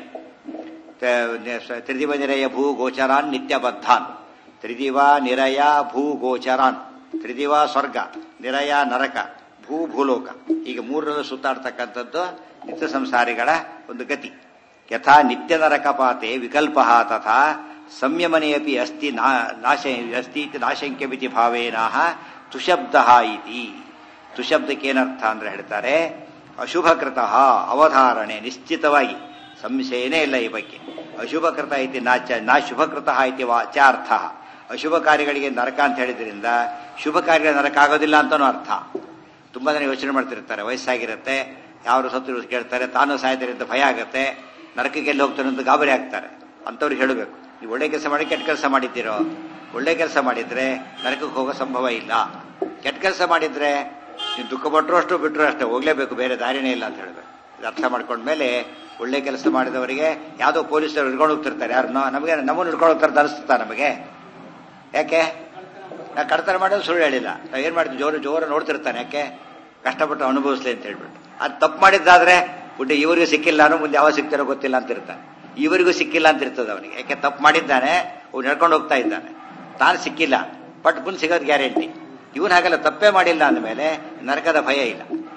ತ್ರಿದಿವ ನಿರಯ ಭೂ ಗೋಚರಾನ್ ನಿತ್ಯ ಬದ್ಧಾನ್ ತ್ರಿದಿವ ನಿರಯ ಭೂ ಗೋಚರಾನ್ ತ್ರಿದಿವ ಸ್ವರ್ಗ ನಿರಯ ನರಕ ಭೂ ಭೂಲೋಕ ಈಗ ಮೂರರಲ್ಲೂ ಸುತ್ತಾಡ್ತಕ್ಕಂಥದ್ದು ನಿತ್ಯ ಸಂಸಾರಿಗಳ ಒಂದು ಗತಿ ಯಥಾ ನಿತ್ಯ ನರಕಪಾತೆ ವಿಕಲ್ಪ ತಥಾ ಸಂಯಮನೆ ಅಪಿ ಅಸ್ತಿ ನಾಶ ಅಸ್ತಿ ಇತಿ ನಾಶಂಕ್ಯಮಿತಿ ಭಾವೇನಾಹ ತುಶಬ್ದ ಇತಿ ತುಶಬ್ದಕ್ಕೆ ಏನರ್ಥ ಅಂದ್ರೆ ಹೇಳ್ತಾರೆ ಅಶುಭಕೃತ ಅವಧಾರಣೆ ನಿಶ್ಚಿತವಾಗಿ ಸಂಶಯನೇ ಇಲ್ಲ ಈ ಬಗ್ಗೆ ಅಶುಭಕೃತ ಐತಿ ನಾಚ ನಾ ಶುಭಕೃತ ಐತಿ ವಾಚಾರ್ಥ ಅಶುಭ ಕಾರ್ಯಗಳಿಗೆ ನರಕ ಅಂತ ಹೇಳಿದ್ರಿಂದ ಶುಭ ಕಾರ್ಯ ನರಕ ಆಗೋದಿಲ್ಲ ಅಂತನೂ ಅರ್ಥ ತುಂಬಾ ಜನ ಯೋಚನೆ ಮಾಡ್ತಿರ್ತಾರೆ ವಯಸ್ಸಾಗಿರುತ್ತೆ ಯಾರು ಸತ್ತು ಕೇಳ್ತಾರೆ ತಾನು ಸಾಯ್ತಾರೆ ಅಂತ ಭಯ ಆಗುತ್ತೆ ನರಕಕ್ಕೆ ಎಲ್ಲಿ ಹೋಗ್ತಾನೆ ಅಂತ ಗಾಬರಿ ಆಗ್ತಾರೆ ಅಂತವ್ರಿಗೆ ಹೇಳಬೇಕು ನೀವು ಒಳ್ಳೆ ಕೆಲಸ ಮಾಡಿ ಕೆಟ್ಟ ಕೆಲಸ ಮಾಡಿದ್ದೀರೋ ಒಳ್ಳೆ ಕೆಲಸ ಮಾಡಿದ್ರೆ ನರಕಕ್ಕೆ ಹೋಗೋ ಸಂಭವ ಇಲ್ಲ ಕೆಟ್ಟ ಕೆಲಸ ಮಾಡಿದ್ರೆ ನೀವು ದುಃಖ ಪಟ್ಟರು ಅಷ್ಟು ಬಿಟ್ಟರು ಅಷ್ಟೇ ಹೋಗ್ಲೇಬೇಕು ಬೇರೆ ದಾರಿನೇ ಇಲ್ಲ ಅಂತ ಹೇಳ್ಬೇಕು ಇದು ಅರ್ಥ ಮಾಡ್ಕೊಂಡ್ಮೇಲೆ ಒಳ್ಳೆ ಕೆಲಸ ಮಾಡಿದವರಿಗೆ ಯಾವುದೋ ಪೊಲೀಸರು ಹಿಡ್ಕೊಂಡು ಹೋಗ್ತಿರ್ತಾರೆ ಯಾರನ್ನೋ ನಮಗೆ ನಮ್ಮನ್ನು ಹಿಡ್ಕೊಂಡು ಹೋಗ್ತಾರೆ ಅನಿಸ್ತಾ ನಮಗೆ ಯಾಕೆ ನಾ ಕಡ್ತನ ಮಾಡೋದು ಸುಳ್ಳು ಹೇಳಿಲ್ಲ ನಾವು ಏನ್ ಮಾಡ್ತೀವಿ ಜೋರು ಜೋರು ನೋಡ್ತಿರ್ತಾನೆ ಯಾಕೆ ಕಷ್ಟಪಟ್ಟು ಅನುಭವಿಸ್ಲಿ ಅಂತ ಹೇಳ್ಬಿಟ್ಟು ಅದು ತಪ್ಪು ಮಾಡಿದ್ದಾದ್ರೆ ಬುಡ್ಡಿ ಇವರಿಗೂ ಸಿಕ್ಕಿಲ್ಲ ಅನ್ನೋ ಮುಂದೆ ಯಾವ ಸಿಗ್ತಾರೋ ಗೊತ್ತಿಲ್ಲ ಅಂತ ಇರ್ತಾನೆ ಇವರಿಗೂ ಸಿಕ್ಕಿಲ್ಲ ಅಂತ ಇರ್ತದೆ ಅವನಿಗೆ ಯಾಕೆ ತಪ್ಪು ಮಾಡಿದ್ದಾನೆ ಅವ್ನು ನಡ್ಕೊಂಡು ಹೋಗ್ತಾ ಇದ್ದಾನೆ ತಾನು ಸಿಕ್ಕಿಲ್ಲ ಬಟ್ ಮುಂದೆ ಸಿಗೋದು ಗ್ಯಾರಂಟಿ ಇವನು ಹಾಗೆಲ್ಲ ತಪ್ಪೇ ಮಾಡಿಲ್ಲ ಅಂದಮೇಲೆ ನರಕದ ಭಯ ಇಲ್ಲ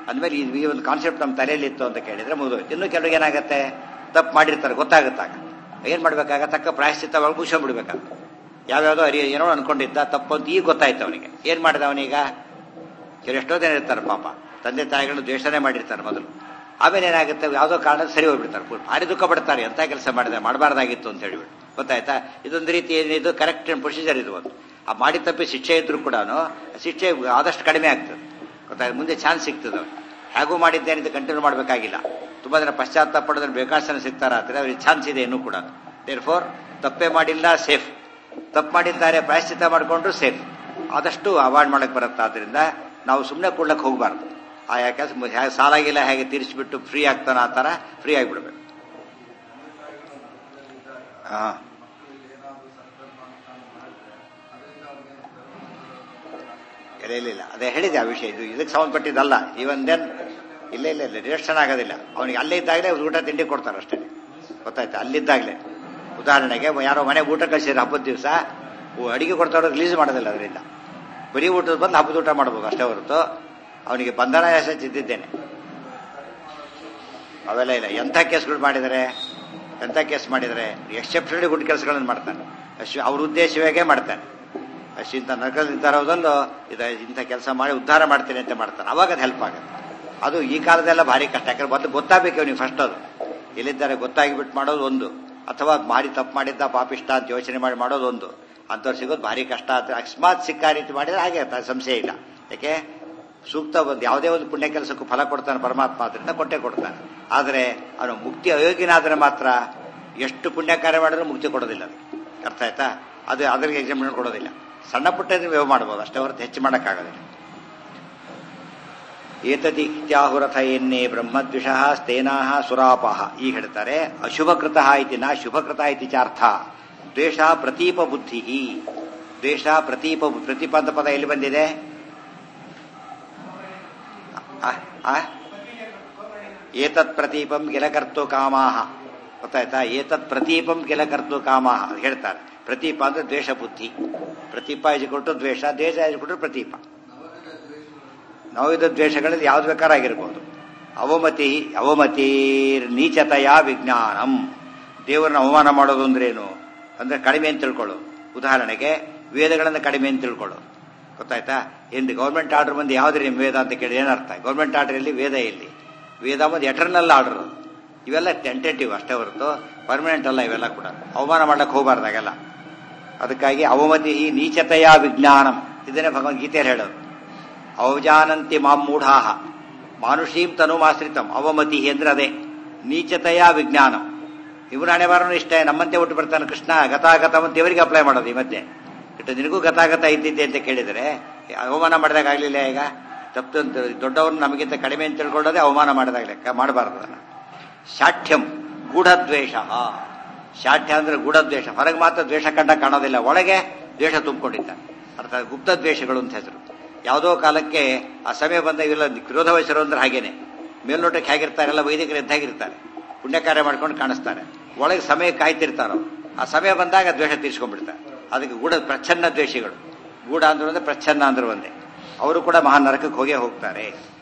ಅಂದಮೇಲೆ ಈ ಈ ಒಂದು ಕಾನ್ಸೆಪ್ಟ್ ನಮ್ಮ ತಲೆಯಲ್ಲಿ ಇತ್ತು ಅಂತ ಕೇಳಿದ್ರೆ ಮುಗಿದೋಯ್ತು ಇನ್ನು ಕೆಲವ್ರಿಗೆ ಏನಾಗುತ್ತೆ ತಪ್ಪು ಮಾಡಿರ್ತಾರೆ ಗೊತ್ತಾಗುತ್ತಾಗ ಏನ್ ಮಾಡ್ಬೇಕಾಗ ತಕ್ಕ ಪ್ರಾಯಶ್ಚಿತ್ತ ಒಳಗೆ ಮುಗಿಸ್ಕೊಂಡ್ಬಿಡ್ಬೇಕಾಗ ಯಾವ್ಯಾವುದೋ ಅರಿ ಏನೋ ಅನ್ಕೊಂಡಿದ್ದ ತಪ್ಪು ಅಂತ ಈಗ ಗೊತ್ತಾಯ್ತು ಅವನಿಗೆ ಏನ್ ಮಾಡಿದ ಅವನೀಗ ಕೆಲವು ಎಷ್ಟೋ ಜನ ಇರ್ತಾರೆ ಪಾಪ ತಂದೆ ತಾಯಿಗಳು ದ್ವೇಷನೇ ಮಾಡಿರ್ತಾರೆ ಮೊದಲು ಆಮೇಲೆ ಏನಾಗುತ್ತೆ ಯಾವುದೋ ಕಾರಣ ಸರಿ ಹೋಗ್ಬಿಡ್ತಾರೆ ಪೂರ್- ಭಾರಿ ದುಃಖ ಪಡ್ತಾರೆ ಎಂತ ಕೆಲಸ ಮಾಡಿದೆ ಮಾಡಬಾರ್ದಾಗಿತ್ತು ಅಂತ ಹೇಳ್ಬಿಟ್ಟು ಗೊತ್ತಾಯ್ತಾ ಇದೊಂದು ರೀತಿ ಏನಿದು ಕರೆಕ್ಟ್ ಪ್ರೊಸೀಜರ್ ಇದು ಒಂದು ಆ ಮಾಡಿ ತಪ್ಪಿ ಶಿಕ್ಷೆ ಇದ್ರೂ ಕೂಡ ಶಿಕ್ಷೆ ಆದಷ್ಟು ಕಡಿಮೆ ಆಗ್ತದೆ ಗೊತ್ತಾಯ್ತು ಮುಂದೆ ಚಾನ್ಸ್ ಸಿಗ್ತದೆ ಅವ್ರಿಗೆ ಹೇಗೂ ಮಾಡಿದ್ದೇನಿದ್ದು ಕಂಟಿನ್ಯೂ ಮಾಡಬೇಕಾಗಿಲ್ಲ ತುಂಬಾ ಜನ ಪಶ್ಚಾತ್ತಾಪ ಪಡೋದ್ರೆ ಬೇಕಾದಷ್ಟು ಜನ ಸಿಗ್ತಾರ ಆದರೆ ಅವ್ರಿಗೆ ಚಾನ್ಸ್ ಇದೆ ಇನ್ನೂ ಕೂಡ ದೇರ್ ಫೋರ್ ತಪ್ಪೇ ಮಾಡಿಲ್ಲ ಸೇಫ್ ತಪ್ಪು ಮಾಡಿದ್ದಾರೆ ಪ್ರಾಯಶ್ಚಿತ್ತ ಮಾಡಿಕೊಂಡ್ರು ಸೇಫ್ ಆದಷ್ಟು ಅವಾಯ್ಡ್ ಮಾಡಕ್ ಬರುತ್ತೆ ಆದ್ರಿಂದ ನಾವು ಸುಮ್ಮನೆ ಕೊಡ್ಲಕ್ಕೆ ಹೋಗಬಾರ್ದು ಆ ಯಾಕೆ ಹೇಗೆ ಸಾಲಾಗಿಲ್ಲ ಹೇಗೆ ತೀರಿಸ್ಬಿಟ್ಟು ಫ್ರೀ ಆಗ್ತಾನ ಆ ಥರ ಫ್ರೀ ಆಗಿಬಿಡ್ಬೇಕು ಹಾ ಇಲ್ಲ ಇಲ್ಲ ಇಲ್ಲ ಅದೇ ಹೇಳಿದೆ ಆ ವಿಷಯ ಇದು ಇದಕ್ಕೆ ಸಂಬಂಧಪಟ್ಟಿದ್ದಲ್ಲ ಇವನ್ ದೆನ್ ಇಲ್ಲ ಇಲ್ಲ ಇಲ್ಲ ರಿಡಕ್ಷನ್ ಆಗೋದಿಲ್ಲ ಅವನಿಗೆ ಅಲ್ಲೇ ಇದ್ದಾಗಲೇ ಊಟ ತಿಂಡಿ ಕೊಡ್ತಾರೆ ಅಷ್ಟೇ ಗೊತ್ತಾಯ್ತಾ ಅಲ್ಲಿದ್ದಾಗಲೇ ಉದಾಹರಣೆಗೆ ಯಾರೋ ಮನೆ ಊಟ ಕಳಿಸಿದ್ರೆ ಹಬ್ಬದ ದಿವಸ ಅಡಿಗೆ ಕೊಡ್ತಾರೋ ರಿಲೀಸ್ ಮಾಡೋದಿಲ್ಲ ಅದರಿಂದ ಬರೀ ಊಟದ ಬಂದು ಹಬ್ಬದ ಊಟ ಮಾಡ್ಬೋದು ಅಷ್ಟೇ ಹೊರತು ಅವನಿಗೆ ಬಂಧನ ಎಸೆದಿದ್ದೇನೆ ಅವೆಲ್ಲ ಇಲ್ಲ ಎಂಥ ಕೇಸ್ಗಳು ಮಾಡಿದರೆ ಎಂಥ ಕೇಸ್ ಮಾಡಿದರೆ ಎಕ್ಸೆಪ್ಷನಲಿ ಗುಡ್ ಕೆಲಸಗಳನ್ನು ಮಾಡ್ತಾನೆ ಅಶ್ವ ಅವ್ರ ಉದ್ದೇಶವಾಗೇ ಮಾಡ್ತಾನೆ ಅಷ್ಟು ಇಂಥ ನರಕದಲ್ಲಿ ನಿಂತಾರೋದಲ್ಲೂ ಇದು ಇಂಥ ಕೆಲಸ ಮಾಡಿ ಉದ್ಧಾರ ಮಾಡ್ತೀನಿ ಅಂತ ಮಾಡ್ತಾನೆ ಅವಾಗ ಅದು ಹೆಲ್ಪ್ ಆಗುತ್ತೆ ಅದು ಈ ಕಾಲದೆಲ್ಲ ಭಾರಿ ಕಷ್ಟ ಯಾಕಂದ್ರೆ ಮೊದಲು ಗೊತ್ತಾಗಬೇಕು ಅವನಿಗೆ ಫಸ್ಟ್ ಅದು ಎಲ್ಲಿದ್ದಾರೆ ಗೊತ್ತಾಗಿಬಿಟ್ಟು ಮಾಡೋದು ಒಂದು ಅಥವಾ ಮಾಡಿ ತಪ್ಪು ಮಾಡಿದ್ದ ಪಾಪಿಷ್ಟ ಅಂತ ಯೋಚನೆ ಮಾಡಿ ಮಾಡೋದು ಒಂದು ಅಂಥವ್ರು ಸಿಗೋದು ಭಾರಿ ಕಷ್ಟ ಅಂತ ಅಕಸ್ಮಾತ್ ಸಿಕ್ಕ ರೀತಿ ಮಾಡಿದ್ರೆ ಹಾಗೆ ಆಗುತ್ತೆ, ಅದು ಸಂಶಯ ಇಲ್ಲ ಯಾಕೆ ಸೂಕ್ತ ಒಂದು ಯಾವುದೇ ಒಂದು ಪುಣ್ಯ ಕೆಲಸಕ್ಕೂ ಫಲ ಕೊಡ್ತಾನೆ ಪರಮಾತ್ಮ ಆದ್ರಿಂದ ಕೊಟ್ಟೆ ಕೊಡ್ತಾನೆ ಆದರೆ ಅವನು ಮುಕ್ತಿ ಅಯೋಗ್ಯನಾದ್ರೆ ಮಾತ್ರ ಎಷ್ಟು ಪುಣ್ಯ ಕಾರ್ಯ ಮಾಡಿದ್ರೂ ಮುಕ್ತಿ ಕೊಡೋದಿಲ್ಲ ಅದು ಅರ್ಥ ಆಯ್ತಾ ಅದು ಅದ್ರಿಗೆ ಎಕ್ಸಾಮಿನೇಷನ್ ಕೊಡೋದಿಲ್ಲ ಸಣ್ಣ ಪುಟ್ಟ ವ್ಯವ ಮಾಡ್ಬೋದು ಅಷ್ಟೇ ಹೊರತು ಹೆಚ್ಚು ಮಾಡೋಕ್ಕಾಗೋದಿಲ್ಲ ಏತದಿತ್ಯಾಹುರಥ ಎನ್ನೇ ಬ್ರಹ್ಮದ್ವಿಷ ಸ್ಥೇನಾಹ ಸುರಾಪಾಹ ಈಗ ಹೇಳ್ತಾರೆ ಅಶುಭಕೃತ ಇತಿ ನ ಶುಭಕೃತ ಇತಿ ಚಾರ್ಥ ದ್ವೇಷ ಪ್ರತೀಪ ಬುದ್ಧಿ ದ್ವೇಷ ಪ್ರತೀಪ ಪ್ರತೀಪ ಅಂತ ಪದ ಎಲ್ಲಿ ಬಂದಿದೆ ಆ, ಆ? ಏತತ್ ಪ್ರತೀಪಂ ಗಿಲಕರ್ತು ಕಾಮಾಹ ಗೊತ್ತಾಯ್ತಾ ಏತತ್ ಪ್ರತೀಪಂ ಗಿಲಕರ್ತು ಕಾಮಾಹ ಅದು ಹೇಳ್ತಾರೆ ಪ್ರತೀಪ ಅಂದ್ರೆ ದ್ವೇಷ ಬುದ್ಧಿ ಪ್ರತೀಪ ಕೊಟ್ಟು ದ್ವೇಷ ದ್ವೇಷ ಕೊಟ್ಟರು ಪ್ರತೀಪ ನವವಿಧ ದ್ವೇಷಗಳಲ್ಲಿ ಯಾವ್ದು ಬೇಕಾರಾಗಿರ್ಬೋದು ಅವಮತಿ ಅವಮತಿರ್ ನೀಚತೆಯ ವಿಜ್ಞಾನಂ ದೇವರನ್ನ ಅವಮಾನ ಮಾಡೋದು ಅಂದ್ರೇನು ಅಂದ್ರೆ ಕಡಿಮೆ ಅಂತ ತಿಳ್ಕೊಳ್ಳೋದು ಉದಾಹರಣೆಗೆ ವೇದಗಳನ್ನು ಕಡಿಮೆ ಅಂತ ತಿಳ್ಕೊಳ್ಳೋದು ಗೊತ್ತಾಯ್ತಾ ಎಂದು ಗೌರ್ಮೆಂಟ್ ಆರ್ಡರ್ ಬಂದು ಯಾವ್ದು ನಿಮ್ಮ ವೇದ ಅಂತ ಕೇಳಿ ಏನರ್ಥ ಗೌರ್ಮೆಂಟ್ ಆರ್ಡರ್ ಇಲ್ಲಿ ವೇದ ಇಲ್ಲಿ ವೇದ ಒಂದು ಎಟರ್ನಲ್ ಆರ್ಡರ್ ಇವೆಲ್ಲ ಟೆಂಟೇಟಿವ್ ಅಷ್ಟೇ ಹೊರತು ಪರ್ಮನೆಂಟ್ ಅಲ್ಲ ಇವೆಲ್ಲ ಕೂಡ ಅವಮಾನ ಮಾಡಕ್ಕೆ ಹೋಗಬಾರ್ದಾಗೆಲ್ಲ ಅದಕ್ಕಾಗಿ ಅವಮತಿ ಈ ನೀಚತೆಯ ವಿಜ್ಞಾನಂ ಇದನ್ನೇ ಭಗವದ್ಗೀತೆಯಲ್ಲಿ ಹೇಳೋದು ಅವಜಾನಂತಿ ಮಾಂ ಮೂಢಾಹ ಮಾನುಷೀಂ ತನುಮಾಶ್ರಿತಂ ಅವಮತಿ ಅಂದ್ರೆ ಅದೇ ನೀಚತೆಯ ವಿಜ್ಞಾನಂ ಇವನ ಹಣೆ ಬಾರನು ಇಷ್ಟ ನಮ್ಮಂತೆ ಹುಟ್ಟು ಬರ್ತಾನೆ ಕೃಷ್ಣ ಗತಾಗತ ದೇವರಿಗೆ ಅಪ್ಲೈ ಮಾಡೋದು ಈ ಮಧ್ಯೆ ಇಟ್ಟು ನಿನಗೂ ಗತಾಗತ ಇದ್ದಿದ್ದೆ ಅಂತ ಕೇಳಿದರೆ ಅವಮಾನ ಮಾಡಿದಾಗ ಆಗ್ಲಿಲ್ಲ ಈಗ ತಪ್ಪು ಅಂತ ದೊಡ್ಡವ್ರನ್ನ ನಮಗಿಂತ ಕಡಿಮೆ ಅಂತ ತಿಳ್ಕೊಳ್ಳೋದೇ ಅವಮಾನ ಮಾಡಿದಾಗ ಲೆಕ್ಕ ಮಾಡಬಾರ್ದು ಅದನ್ನ ಶಾಠ್ಯಂ ಗೂಢದ್ವೇಷ ಶಾಠ್ಯ ಅಂದ್ರೆ ಗೂಢದ್ವೇಷ ಹೊರಗೆ ಮಾತ್ರ ದ್ವೇಷ ಕಂಡ ಕಾಣೋದಿಲ್ಲ ಒಳಗೆ ದ್ವೇಷ ತುಂಬಿಕೊಂಡಿದ್ದಾನೆ ಅರ್ಥಾತ್ ಗುಪ್ತ ದ್ವೇಷಗಳು ಅಂತ ಹೆಸರು ಯಾವುದೋ ಕಾಲಕ್ಕೆ ಆ ಸಮಯ ಬಂದ ಇವೆಲ್ಲ ವಿರೋಧ ವಯಸ್ಸರು ಅಂದ್ರೆ ಹಾಗೇನೆ ಮೇಲ್ನೋಟಕ್ಕೆ ಹೇಗಿರ್ತಾರೆ ಎಲ್ಲ ವೈದಿಕರು ಎದ್ದಾಗಿರ್ತಾರೆ ಪುಣ್ಯ ಕಾರ್ಯ ಮಾಡ್ಕೊಂಡು ಕಾಣಿಸ್ತಾರೆ ಒಳಗೆ ಸಮಯ ಕಾಯ್ತಿರ್ತಾರೋ ಆ ಸಮಯ ಬಂದಾಗ ದ್ವೇಷ ತೀರ್ಸ್ಕೊಂಡ್ಬಿಡ್ತಾರೆ ಅದಕ್ಕೆ ಗೂಢ ಪ್ರಚ್ಛನ್ನ ದ್ವೇಷಿಗಳು ಗೂಢ ಅಂದ್ರೆ ಒಂದೇ ಪ್ರಚ್ಛನ್ನ ಅಂದ್ರೆ ಒಂದೇ ಅವರು ಕೂಡ ಮಹಾ ನರಕಕ್ಕೆ ಹೋಗೇ ಹೋಗ್ತಾರೆ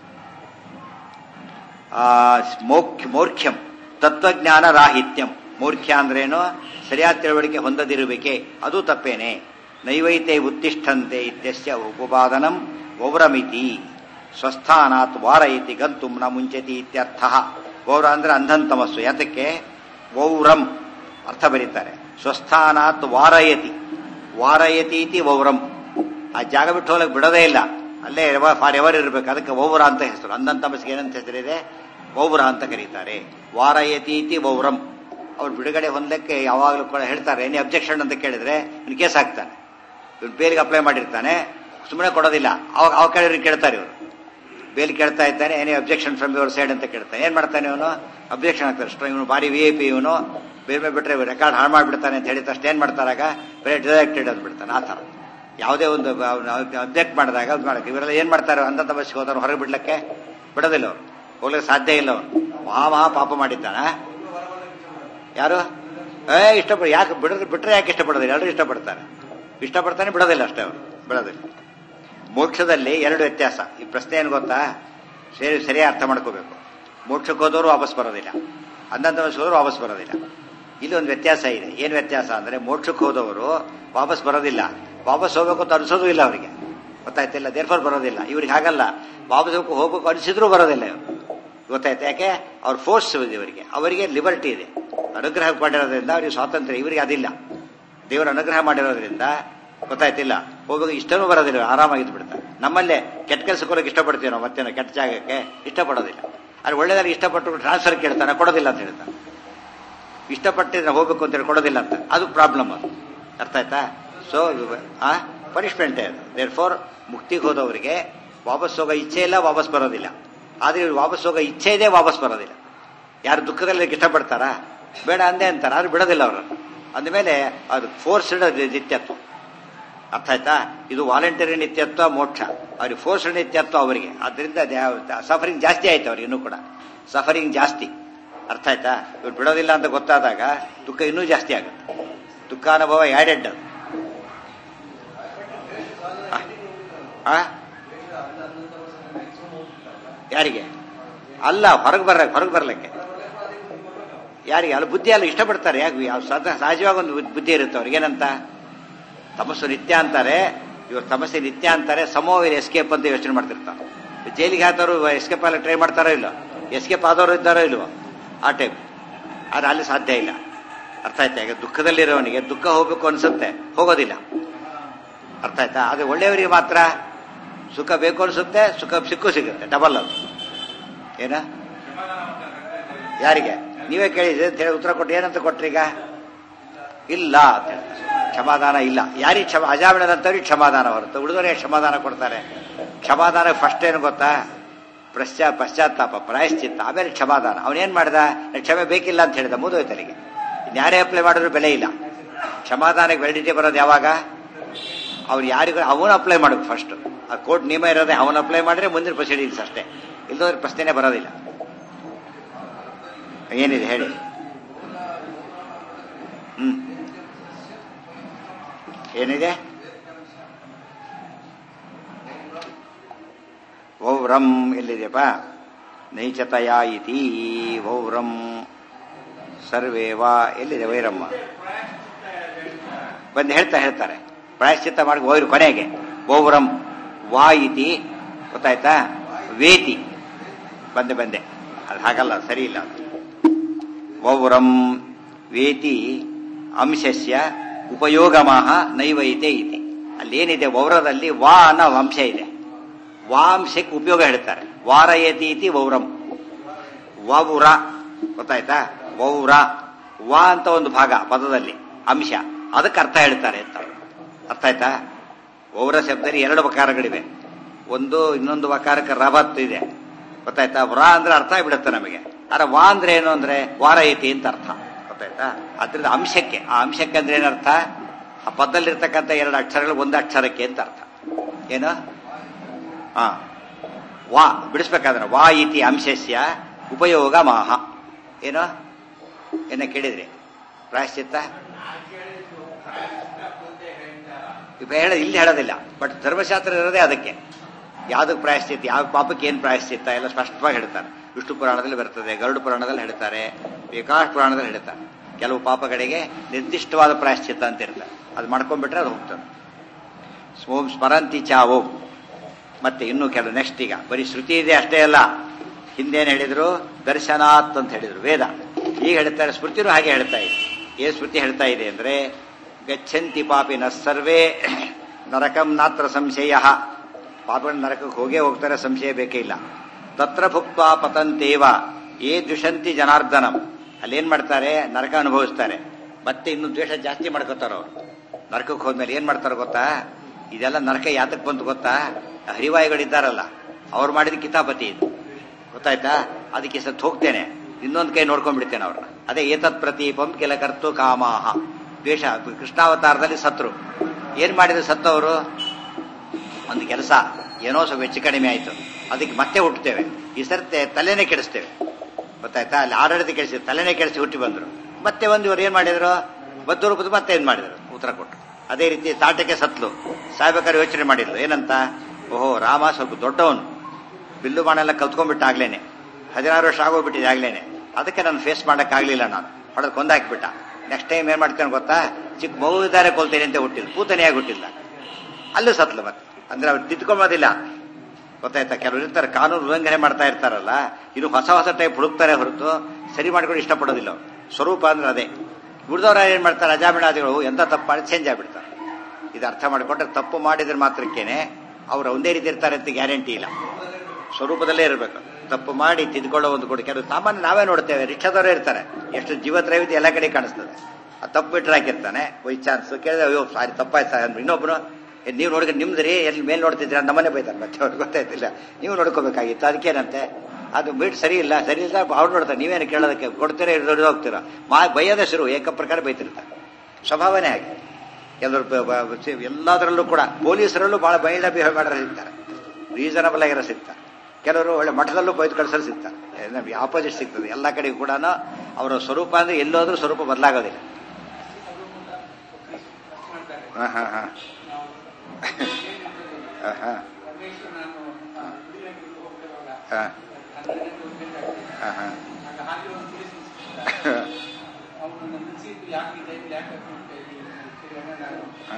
ಆ ಮೋಕ್ಷ ಮೌರ್ಖ್ಯಂ ತತ್ವಜ್ಞಾನ ರಾಹಿತ್ಯಂ ಮೌರ್ಖ್ಯ ಅಂದ್ರೇನು ಸರಿಯಾದ ತಿಳುವಳಿಕೆ ಹೊಂದದಿರುವಿಕೆ ಅದು ತಪ್ಪೇನೆ ನೈವೈತೆ ಉತ್ತಿಷ್ಠಂತೆ ಇತ್ಯಸ್ಯ ಉಪಪಾದನಂ ವೌರಮಿತಿ ಸ್ವಸ್ಥಾನಾತ್ ವಾರಯತಿ ಗಂತುಂ ನ ಮುಂಚತಿ ಇತ್ಯರ್ಥ ವೌರ ಅಂದ್ರೆ ಅಂಧಂತಮಸ್ಸು ಯಾತಕ್ಕೆ ವೌರಂ ಅರ್ಥ ಬರೀತಾರೆ ಸ್ವಸ್ಥಾನಾತ್ ವಾರಯತಿ ವಾರಯತಿ ಇತಿ ವೌರಂ ಆ ಜಾಗ ಬಿಟ್ಟು ಹೋಗಕ್ಕೆ ಬಿಡೋದೇ ಇಲ್ಲ ಅಲ್ಲೇ ಫಾರ್ ಎವರ್ ಇರಬೇಕು ಅದಕ್ಕೆ ವೌರ ಅಂತ ಹೆಸರು ಅಂಧನ್ ತಮಸ್ಗೆ ಏನಂತ ಹೆಸರಿದೆ ವೌರ ಅಂತ ಕರೀತಾರೆ ವಾರಯತಿ ಇತಿ ವೌರಂ ಅವ್ರು ಬಿಡುಗಡೆ ಹೊಂದಕ್ಕೆ ಯಾವಾಗಲೂ ಕೂಡ ಹೇಳ್ತಾರೆ ಏನೇ ಅಬ್ಜೆಕ್ಷನ್ ಅಂತ ಕೇಳಿದ್ರೆ ಇವ್ನು ಕೇಸ್ ಹಾಕ್ತಾನೆ ಇವ್ನು ಬೇಲಿಗೆ ಅಪ್ಲೈ ಮಾಡಿರ್ತಾನೆ ಸುಮ್ಮನೆ ಕೊಡೋದಿಲ್ಲ ಅವಾಗ ಅವಾಗ ಕೇಳಿದ್ರೆ ಕೇಳ್ತಾರೆ ಇವರು ಬೇಲ್ ಕೇಳ್ತಾ ಇದ್ದಾನೆ ಏನೇ ಅಬ್ಜೆಕ್ಷನ್ ಫ್ರಮ್ ಯುವರ್ ಸೈಡ್ ಅಂತ ಕೇಳ್ತಾನೆ ಏನ್ ಮಾಡ್ತಾನೆ ಇವನು ಅಬ್ಜೆಕ್ಷನ್ ಆಗ್ತಾರೆ ಅಷ್ಟು ಇವನು ಬಾರಿ ವಿ ಐ ಪಿ ಇವನು ಬೇರೆ ಮೇಲೆ ಬಿಟ್ರೆ ರೆಕಾರ್ಡ್ ಹಾಳು ಮಾಡಿಬಿಡ್ತಾನೆ ಅಂತ ಹೇಳಿದ ತಕ್ಷಣ ಏನ್ ಮಾಡ್ತಾರಾಗ ಬೇರೆ ಡಿರೆಕ್ಟೆಡ್ ಅಂತ ಬಿಡ್ತಾನೆ ಆ ಥರ ಯಾವುದೇ ಒಂದು ಅಬ್ಜೆಕ್ಟ್ ಮಾಡಿದಾಗ ಅದು ಮಾಡಕ್ಕೆ ಇವರೆಲ್ಲ ಏನ್ ಮಾಡ್ತಾರೆ ಅಂಧ ತಮಸ್ಸಿಗೆ ಹೋದವ್ರು ಹೊರಗೆ ಬಿಡ್ಲಿಕ್ಕೆ ಬಿಡೋದಿಲ್ಲ ಅವ್ರು ಹೋಗ್ಲಿಕ್ಕೆ ಸಾಧ್ಯ ಇಲ್ಲ ಅವ್ರು ಮಹಾ ಮಹಾ ಪಾಪ ಮಾಡಿದ್ದಾನ ಯಾರು ಏ ಇಷ್ಟಪಡ ಯಾಕೆ ಬಿಡಿದ್ರೆ ಬಿಟ್ರೆ ಯಾಕೆ ಇಷ್ಟಪಡೋದಿಲ್ಲ ಎಲ್ಲರೂ ಇಷ್ಟಪಡ್ತಾರೆ ಇಷ್ಟಪಡ್ತಾನೆ ಬಿಡೋದಿಲ್ಲ ಅಷ್ಟೇ ಅವರು ಬಿಡೋದಿಲ್ಲ ಮೋಕ್ಷದಲ್ಲಿ ಎರಡು ವ್ಯತ್ಯಾಸ ಈ ಪ್ರಶ್ನೆ ಏನು ಗೊತ್ತಾ ಸರಿ ಸರಿಯಾಗಿ ಅರ್ಥ ಮಾಡ್ಕೋಬೇಕು ಮೋಕ್ಷಕ್ಕೆ ಹೋದವರು ವಾಪಸ್ ಬರೋದಿಲ್ಲ ಅಂದಂತ ಹೋದವರು ವಾಪಸ್ ಬರೋದಿಲ್ಲ ಇಲ್ಲಿ ಒಂದು ವ್ಯತ್ಯಾಸ ಇದೆ ಏನು ವ್ಯತ್ಯಾಸ ಅಂದ್ರೆ ಮೋಕ್ಷಕ್ಕೆ ಹೋದವರು ವಾಪಸ್ ಬರೋದಿಲ್ಲ ವಾಪಸ್ ಹೋಗ್ಬೇಕು ಅಂತ ಅನಿಸೋದು ಇಲ್ಲ ಅವರಿಗೆ ಗೊತ್ತಾಯ್ತಿಲ್ಲ ದೇರ್ಫರ್ ಬರೋದಿಲ್ಲ ಇವ್ರಿಗೆ ಹಾಗಲ್ಲ ವಾಪಸ್ ಹೋಗ್ಬೇಕು ಅನಿಸಿದ್ರು ಬರೋದಿಲ್ಲ ಇವ್ರು ಗೊತ್ತಾಯ್ತು ಯಾಕೆ ಅವ್ರ ಫೋರ್ಸ್ ಇದೆ ಇವರಿಗೆ ಅವರಿಗೆ ಲಿಬರ್ಟಿ ಇದೆ ಅನುಗ್ರಹ ಮಾಡಿರೋದ್ರಿಂದ ಅವರಿಗೆ ಸ್ವಾತಂತ್ರ್ಯ ಇವರಿಗೆ ಅದಿಲ್ಲ ದೇವರ ಅನುಗ್ರಹ ಮಾಡಿರೋದ್ರಿಂದ ಗೊತ್ತಾಯ್ತಿಲ್ಲ ಹೋಗುವಾಗ ಇಷ್ಟನೂ ಬರೋದಿಲ್ಲ ಆರಾಮಾಗಿದ್ದು ಬಿಡ್ತಾರೆ ನಮ್ಮಲ್ಲೇ ಕೆಟ್ಟ ಕೆಲಸಕ್ಕೆ ಹೋಗಕ್ಕೆ ಇಷ್ಟಪಡ್ತೀವಿ ನಾವು ಮತ್ತೇನೋ ಕೆಟ್ಟ ಜಾಗಕ್ಕೆ ಇಷ್ಟಪಡೋದಿಲ್ಲ ಅಲ್ಲಿ ಒಳ್ಳೆದಾಗಿ ಇಷ್ಟಪಟ್ಟು ಟ್ರಾನ್ಸ್ಫರ್ ಕೇಳ್ತಾನೆ ಕೊಡೋದಿಲ್ಲ ಅಂತ ಹೇಳ್ತಾನೆ ಇಷ್ಟಪಟ್ಟಿದ್ರೆ ಹೋಗ್ಬೇಕು ಅಂತ ಹೇಳಿ ಕೊಡೋದಿಲ್ಲ ಅಂತ ಅದು ಪ್ರಾಬ್ಲಮ್ ಅದು ಅರ್ಥ ಆಯ್ತಾ ಸೊ ಆ ಪನಿಷ್ಮೆಂಟೇ ಅದು ದೇರ್ ಫೋರ್ ಮುಕ್ತಿಗೆ ಹೋದವರಿಗೆ ವಾಪಸ್ ಹೋಗೋ ಇಚ್ಛೆ ಇಲ್ಲ ವಾಪಸ್ ಬರೋದಿಲ್ಲ ಆದ್ರೆ ಇವ್ರು ವಾಪಸ್ ಹೋಗೋ ಇಚ್ಛೆ ಇದೆ ವಾಪಸ್ ಬರೋದಿಲ್ಲ ಯಾರು ದುಃಖದಲ್ಲಿ ಇಷ್ಟಪಡ್ತಾರಾ ಬೇಡ ಅಂದೆ ಅಂತಾರೆ ಆದ್ರೆ ಬಿಡೋದಿಲ್ಲ ಅವರು ಅಂದಮೇಲೆ ಅದು ಫೋರ್ಸ್ಡ್ ನಿತ್ಯತ್ವ ಅರ್ಥ ಆಯ್ತಾ ಇದು ವಾಲಂಟರಿ ನಿತ್ಯತ್ವ ಮೋಕ್ಷ ಅವ್ರಿಗೆ ಫೋರ್ಸ್ಡ್ ನಿತ್ಯತ್ವ ಅವರಿಗೆ ಅದರಿಂದ ಸಫರಿಂಗ್ ಜಾಸ್ತಿ ಆಯ್ತು ಅವ್ರಿಗೆ ಇನ್ನೂ ಕೂಡ ಸಫರಿಂಗ್ ಜಾಸ್ತಿ ಅರ್ಥ ಆಯ್ತಾ ಇವ್ರು ಬಿಡೋದಿಲ್ಲ ಅಂತ ಗೊತ್ತಾದಾಗ ದುಃಖ ಇನ್ನೂ ಜಾಸ್ತಿ ಆಗುತ್ತೆ ದುಃಖ ಅನುಭವ ಆ್ಯಡೆಡ್ ಅದು ಆ? ಯಾರಿಗೆ ಅಲ್ಲ ಹೊರಗೆ ಬರ್ರ ಹೊರಗೆ ಬರ್ಲಿಕ್ಕೆ ಯಾರಿಗೆ ಅಲ್ಲ ಬುದ್ಧಿ ಅಲ್ಲ ಇಷ್ಟಪಡ್ತಾರೆ ಯಾಕೆ ಯಾವ ಸದ- ಸಹಜವಾಗಿ ಒಂದು ಬುದ್ಧಿ- ಬುದ್ಧಿ ಇರುತ್ತೆ ಅವ್ರಿಗೆ ಏನಂತ ತಮಸ್ಸು ನಿತ್ಯ ಅಂತಾರೆ ಇವ್ರು ತಮಸ್ಸೆ ನಿತ್ಯ ಅಂತಾರೆ ಸಮೋ ಎಸ್ಕೇಪ್ ಅಂತ ಯೋಚನೆ ಮಾಡ್ತಿರ್ತಾರೆ ಜೈಲಿಗೆ ಹಾಕೋರು ಎಸ್ಕೇಪ್ ಎಲ್ಲ ಟ್ರೈ ಮಾಡ್ತಾರೋ ಇಲ್ಲೋ ಎಸ್ಕೇಪ್ ಆದವರು ಇದ್ದಾರೋ ಇಲ್ವೋ ಆ ಟೈಪ್ ಆದ್ರೆ ಅಲ್ಲಿ ಸಾಧ್ಯ ಇಲ್ಲ ಅರ್ಥ ಆಯ್ತಾ ಈಗ ದುಃಖದಲ್ಲಿರೋವನಿಗೆ ದುಃಖ ಹೋಗ್ಬೇಕು ಅನ್ಸುತ್ತೆ ಹೋಗೋದಿಲ್ಲ ಅರ್ಥ ಆಯ್ತಾ ಆದ್ರೆ ಒಳ್ಳೆಯವರಿಗೆ ಮಾತ್ರ ಸುಖ ಬೇಕು ಅನ್ಸುತ್ತೆ ಸುಖ ಸಿಕ್ಕು ಸಿಗುತ್ತೆ ಡಬಲ್ ಅದು ಏನ ಯಾರಿಗೆ ನೀವೇ ಕೇಳಿದ್ರೆ ಅಂತ ಹೇಳಿ ಉತ್ತರ ಕೊಟ್ಟು ಏನಂತ ಕೊಟ್ರೀಗ ಇಲ್ಲ ಅಂತ ಹೇಳಿ ಕ್ಷಮಾದಾನ ಇಲ್ಲ ಯಾರಿಗೆ ಕ್ಷಮ ಅಜಾಮಿಳದಂತವ್ರಿಗೆ ಕ್ಷಮಾದಾನ ಹೊರತು ಉಳಿದವರಿಗೆ ಕ್ಷಮಾದಾನ ಕೊಡ್ತಾರೆ ಕ್ಷಮಾದಾನ ಫಸ್ಟ್ ಏನು ಗೊತ್ತಾ ಪಶ್ಚಾ ಪಶ್ಚಾತ್ತಾಪ ಪ್ರಾಯಶ್ಚಿತ್ತ ಆಮೇಲೆ ಕ್ಷಮಾದಾನ ಅವನೇನ್ ಮಾಡ್ದ ನಂಗೆ ಕ್ಷಮೆ ಬೇಕಿಲ್ಲ ಅಂತ ಹೇಳಿದ ಮುದೋಯ್ತನಿಗೆ ಯಾರೇ ಅಪ್ಲೈ ಮಾಡಿದ್ರು ಬೆಲೆ ಇಲ್ಲ ಕ್ಷಮಾದಾನಕ್ಕೆ ವ್ಯಾಲಿಡಿಟಿ ಬರೋದು ಯಾವಾಗ ಅವ್ರು ಯಾರಿಗೂ ಅವನು ಅಪ್ಲೈ ಮಾಡಬೇಕು ಫಸ್ಟ್ ಆ ಕೋರ್ಟ್ ನಿಯಮ ಇರೋದೇ ಅವನು ಅಪ್ಲೈ ಮಾಡಿದ್ರೆ ಮುಂದಿನ ಪ್ರೊಸೀಡಿಂಗ್ಸ್ ಅಷ್ಟೇ ಇಲ್ಲದ್ರೆ ಪ್ರಶ್ನೆನೇ ಬರೋದಿಲ್ಲ ಏನಿದೆ ಹೇಳಿ ಹ್ಮ್ ಏನಿದೆ ವೌವ್ರಂ ಎಲ್ಲಿದೆಯಪ್ಪ ನೈಚತಯ ಇತಿ ವೌವ್ರಂ ಸರ್ವೇ ವಾ ಎಲ್ಲಿದೆ ವೈರಮ್ಮ ಬಂದು ಹೇಳ್ತಾ ಹೇಳ್ತಾರೆ ಪ್ರಾಯಶ್ಚಿತ್ತ ಮಾಡಿ ಹೋಯ್ರು ಕೊನೆಗೆ ವೌವ್ರಂ ವಾ ಇತಿ ಗೊತ್ತಾಯ್ತಾ ವೇತಿ ಬಂದೆ ಬಂದೆ ಅದು ಹಾಗಲ್ಲ ಸರಿ ಇಲ್ಲ ಅದು ವೌರಂ ವೇತಿ ಅಂಶಸ್ಯ ಉಪಯೋಗಮಾಹ ನೈವೈತೆ ಇತಿ ಅಲ್ಲೇನಿದೆ ವೌರದಲ್ಲಿ ವಾ ಅನ್ನೋ ಅಂಶ ಇದೆ ವಾಂಶಕ್ಕೆ ಉಪಯೋಗ ಹೇಳ್ತಾರೆ ವಾರಯತಿ ಇತಿ ವೌರಂ ವೌರ ಗೊತ್ತಾಯ್ತಾ ವೌರ ವಾ ಅಂತ ಒಂದು ಭಾಗ ಪದದಲ್ಲಿ ಅಂಶ ಅದಕ್ಕೆ ಅರ್ಥ ಹೇಳ್ತಾರೆ ಅಂತ ಅರ್ಥ ಆಯ್ತಾ ವೌರ ಶಬ್ದದಲ್ಲಿ ಎರಡು ವಕಾರಗಳಿವೆ ಒಂದು ಇನ್ನೊಂದು ವಕಾರಕ್ಕೆ ರಬತ್ ಇದೆ ಗೊತ್ತಾಯ್ತಾ ವ್ರ ಅಂದ್ರೆ ಅರ್ಥ ಆಗ್ಬಿಡುತ್ತೆ ನಮಗೆ ಆದ್ರೆ ವಾ ಅಂದ್ರೆ ಏನು ಅಂದ್ರೆ ವಾರ ಐತಿ ಅಂತ ಅರ್ಥ ಗೊತ್ತಾಯ್ತಾ ಅದ್ರಿಂದ ಅಂಶಕ್ಕೆ ಆ ಅಂಶಕ್ಕೆ ಅಂದ್ರೆ ಏನರ್ಥ ಆ ಪದದಲ್ಲಿರ್ತಕ್ಕಂಥ ಎರಡು ಅಕ್ಷರಗಳು ಒಂದು ಅಕ್ಷರಕ್ಕೆ ಅಂತ ಅರ್ಥ ಏನು ಹಾ ವಾ ಬಿಡಿಸ್ಬೇಕಾದ್ರೆ ವಾ ಇತಿ ಅಂಶಸ್ಯ ಉಪಯೋಗ ಮಾಹ ಏನು ಏನ ಕೇಳಿದ್ರಿ ಪ್ರಾಯಶ್ಚಿತ್ತ ಇವ ಹೇಳ ಇಲ್ಲಿ ಹೇಳೋದಿಲ್ಲ ಬಟ್ ಧರ್ಮಶಾಸ್ತ್ರ ಇರೋದೇ ಅದಕ್ಕೆ ಯಾವ್ದಕ್ಕೆ ಪ್ರಾಯಶ್ಚಿತ್ತ ಯಾವ ಪಾಪಕ್ಕೆ ಏನ್ ಪ್ರಾಯಶ್ಚಿತ್ತ ಎಲ್ಲ ಸ್ಪಷ್ಟವಾಗಿ ಹೇಳ್ತಾರೆ ವಿಷ್ಣು ಪುರಾಣದಲ್ಲಿ ಬರ್ತದೆ ಗರುಡ ಪುರಾಣದಲ್ಲಿ ಹೇಳ್ತಾರೆ ವಿಕಾಸ್ ಪುರಾಣದಲ್ಲಿ ಹೇಳ್ತಾರೆ ಕೆಲವು ಪಾಪಗಳಿಗೆ ನಿರ್ದಿಷ್ಟವಾದ ಪ್ರಾಯಶ್ಚಿತ್ತ ಅಂತ ಇರ್ತಾರೆ ಅದು ಮಾಡ್ಕೊಂಡ್ಬಿಟ್ರೆ ಅದು ಹೋಗ್ತದೆ ಓಂ ಸ್ಮರಂತಿ ಚಾ ಓಂ ಮತ್ತೆ ಇನ್ನು ಕೆಲವು ನೆಕ್ಸ್ಟ್ ಈಗ ಬರೀ ಶ್ರುತಿ ಇದೆ ಅಷ್ಟೇ ಅಲ್ಲ ಹಿಂದೇನು ಹೇಳಿದ್ರು ದರ್ಶನಾತ್ ಅಂತ ಹೇಳಿದ್ರು ವೇದ ಈಗ ಹೇಳ್ತಾರೆ ಸ್ಮೃತಿನೂ ಹಾಗೆ ಹೇಳ್ತಾ ಇದೆ ಏನ್ ಸ್ಮೃತಿ ಹೇಳ್ತಾ ಇದೆ ಅಂದ್ರೆ ಗಚ್ಚಂತಿ ಪಾಪಿನ ಸರ್ವೇ ನರಕಂ ನಾತ್ರ ಸಂಶಯ ಪಾಪಗಳು ನರಕಕ್ಕೆ ಹೋಗೇ ಹೋಗ್ತಾರೆ ಸಂಶಯ ಬೇಕೇ ಇಲ್ಲ ತತ್ರ ಭುಕ್ತ ಪತಂತೇವ ಏ ದ್ವಿಷಂತಿ ಜನಾರ್ದನಂ ಅಲ್ಲೇನ್ ಮಾಡ್ತಾರೆ ನರಕ ಅನುಭವಿಸ್ತಾರೆ ಮತ್ತೆ ಇನ್ನು ದ್ವೇಷ ಜಾಸ್ತಿ ಮಾಡ್ಕೋತಾರ ಅವ್ರು ನರಕಕ್ಕೆ ಹೋದ್ಮೇಲೆ ಏನ್ ಮಾಡ್ತಾರೋ ಗೊತ್ತಾ ಇದೆಲ್ಲ ನರಕ ಯಾತಕ್ ಬಂತು ಗೊತ್ತಾ ಹರಿವಾಯಿಗಳಿದ್ದಾರಲ್ಲ ಅವ್ರು ಮಾಡಿದ ಕಿತಾಪತಿ ಇದು ಗೊತ್ತಾಯ್ತಾ ಅದಕ್ಕೆ ಸತ್ ಹೋಗ್ತೇನೆ ಇನ್ನೊಂದು ಕೈ ನೋಡ್ಕೊಂಡ್ಬಿಡ್ತೇನೆ ಅವ್ರನ್ನ ಅದೇ ಏತತ್ ಪ್ರತೀಪಂ ಕೆಲ ಕರ್ತು ಕಾಮಾಹ ದ್ವೇಷ ಕೃಷ್ಣಾವತಾರದಲ್ಲಿ ಸತ್ರು ಏನ್ ಮಾಡಿದ್ರು ಸತ್ತವರು ಒಂದು ಕೆಲಸ ಏನೋ ಸ್ವಲ್ಪ ಹೆಚ್ಚು ಕಡಿಮೆ ಆಯ್ತು ಅದಕ್ಕೆ ಮತ್ತೆ ಹುಟ್ಟುತ್ತೇವೆ ಈ ಸರ್ತೆ ತಲೆನೇ ಕೆಡಿಸ್ತೇವೆ ಗೊತ್ತಾಯ್ತಾ ಅಲ್ಲಿ ಆಡಳಿತ ಕೆಡಿಸಿ ತಲೆನೇ ಕೆಡಿಸಿ ಹುಟ್ಟಿ ಬಂದ್ರು ಮತ್ತೆ ಒಂದು ಇವ್ರು ಏನ್ ಮಾಡಿದ್ರು ಬದ್ದು ರೂಪದ ಮತ್ತೆ ಏನ್ ಮಾಡಿದ್ರು ಉತ್ತರ ಕೊಟ್ಟರು ಅದೇ ರೀತಿ ತಾಟಕ್ಕೆ ಸತ್ಲು ಸಾಯ್ಬೇಕಾದ್ರೆ ಯೋಚನೆ ಮಾಡಿದ್ಲು ಏನಂತ ಓಹೋ ರಾಮ ಸ್ವಲ್ಪ ದೊಡ್ಡವನು ಬಿಲ್ಲು ಬಾಣೆಲ್ಲ ಕಲ್ತ್ಕೊಂಡ್ಬಿಟ್ಟಾಗ್ಲೇನೆ ಹದಿನಾರು ವರ್ಷ ಆಗೋಗ್ಬಿಟ್ಟಿದೆ ಆಗ್ಲೇನೆ ಅದಕ್ಕೆ ನಾನು ಫೇಸ್ ಮಾಡೋಕ್ಕಾಗಲಿಲ್ಲ ನಾನು ಹೊಡೆದು ಕೊಂದಾಕ್ಬಿಟ್ಟ ನೆಕ್ಸ್ಟ್ ಟೈಮ್ ಏನ್ ಮಾಡ್ತೇನೆ ಗೊತ್ತಾ ಚಿಕ್ಕ ಮಗು ಇದ್ದಾರೆ ಕೊಲ್ತೇನೆ ಅಂತ ಹುಟ್ಟಿಲ್ಲ ಪೂತನೆಯಾಗಿ ಹುಟ್ಟಿಲ್ಲ ಅಲ್ಲೂ ಸತ್ಲು ಮತ್ತೆ ಅಂದ್ರೆ ಅವ್ರು ತಿದ್ಕೊಂಬೋದಿಲ್ಲ ಗೊತ್ತಾಯ್ತಾ ಕೆಲವರು ಇರ್ತಾರೆ ಕಾನೂನು ಉಲ್ಲಂಘನೆ ಮಾಡ್ತಾ ಇರ್ತಾರಲ್ಲ ಇದು ಹೊಸ ಹೊಸ ಟೈಪ್ ಹುಡುಕ್ತಾರೆ ಹೊರತು ಸರಿ ಮಾಡ್ಕೊಂಡು ಇಷ್ಟಪಡೋದಿಲ್ಲ ಅವ್ರು. ಸ್ವರೂಪ ಅಂದ್ರೆ ಅದೇ ಉಳಿದವ್ರು ಏನ್ ಮಾಡ್ತಾರೆ ಅಜಾಮಿಣಾದಿಗಳು ಎಂತ ತಪ್ಪು ಮಾಡಿ ಚೇಂಜ್ ಆಗ್ಬಿಡ್ತಾರೆ ಇದು ಅರ್ಥ ಮಾಡಿಕೊಂಡ್ರೆ ತಪ್ಪು ಮಾಡಿದ್ರೆ ಮಾತ್ರಕ್ಕೇನೆ ಅವ್ರು ಒಂದೇ ರೀತಿ ಇರ್ತಾರೆ ಅಂತ ಗ್ಯಾರಂಟಿ ಇಲ್ಲ ಸ್ವರೂಪದಲ್ಲೇ ಇರಬೇಕು ತಪ್ಪು ಮಾಡಿ ತಿದ್ಕೊಳ್ಳೋ ಒಂದು ಕೊಡಿ ಕೆಲವು ಸಾಮಾನ್ಯ ನಾವೇ ನೋಡ್ತೇವೆ ರಿಕ್ಷಾದವರೇ ಇರ್ತಾರೆ ಎಷ್ಟು ಜೀವತ್ರೈವಿತಿ ಎಲ್ಲ ಕಡೆ ಕಾಣಿಸ್ತದೆ ಆ ತಪ್ಪು ಬಿಟ್ರೆ ಹಾಕಿರ್ತಾನೆ ಬೈ ಚಾನ್ಸ್ ಕೇಳಿದ್ರೆ ಅಯ್ಯೋ ಸಾರಿ ತಪ್ಪಾಯ್ತು ಸರ್ ಅಂದ್ರೆ ಇನ್ನೊಬ್ರು "ಏ, ನೀವು ನೋಡಿ ನಿಮ್ದು ರೀ ಎಲ್ಲಿ ಮೇಲೆ ನೋಡ್ತಿದ್ರೆ ನಮ್ಮನೆ ಬೈತಾರೆ ಮತ್ತೆ ಅವ್ರಿಗೆ ಗೊತ್ತಾಯ್ತಿಲ್ಲ ನೀವು ನೋಡ್ಕೋಬೇಕಾಗಿತ್ತು ಅದಕ್ಕೇನಂತೆ ಅದು ಬಿಟ್ಟು ಸರಿ ಇಲ್ಲ ಸರಿ ಇಲ್ಲ ಅವ್ರು ನೋಡ್ತಾರೆ ನೀವೇನು ಕೇಳೋದಕ್ಕೆ ಕೊಡ್ತೀರಾ ಹಿಡಿದು ಹೋಗ್ತೀರಾ ಮಾ ಬೈಯೋದೇ ಶುರು ಏಕಪ್ರಕಾರ ಬೈತಿರ್ತಾರೆ ಸ್ವಭಾವನೇ ಹಾಗೆ ಎಲ್ಲರೂ ಬ- ಬ- ಸಿ- ಎಲ್ಲದರಲ್ಲೂ ಕೂಡ ಪೊಲೀಸರಲ್ಲೂ ಬಹಳ ಬೈಲ್ಡ ಬಿಹೇವ್ ಮಾಡೋರು ಸಿಗ್ತಾರೆ ರೀಸನಬಲ್ ಆಗಿರೋ ಸಿಗ್ತಾರೆ ಕೆಲವರು ಒಳ್ಳೆ ಮಠದಲ್ಲೂ ಬೈದು ಕಳ್ಸೋರು ಸಿಗ್ತಾರೆ ನಮ್ಗೆ ಆಪೋಸಿಟ್ ಸಿಗ್ತದೆ ಎಲ್ಲ ಕಡೆಗೂ ಕೂಡ ಅವರ ಸ್ವರೂಪ ಅಂದ್ರೆ ಎಲ್ಲೋದ್ರೂ ಸ್ವರೂಪ ಬದಲಾಗೋದಿಲ್ಲ ಹಾ ಹಾ ಹಾ ಹಾ ಹಾ ಹಾ ಹಾ ಹಾ ಹಾ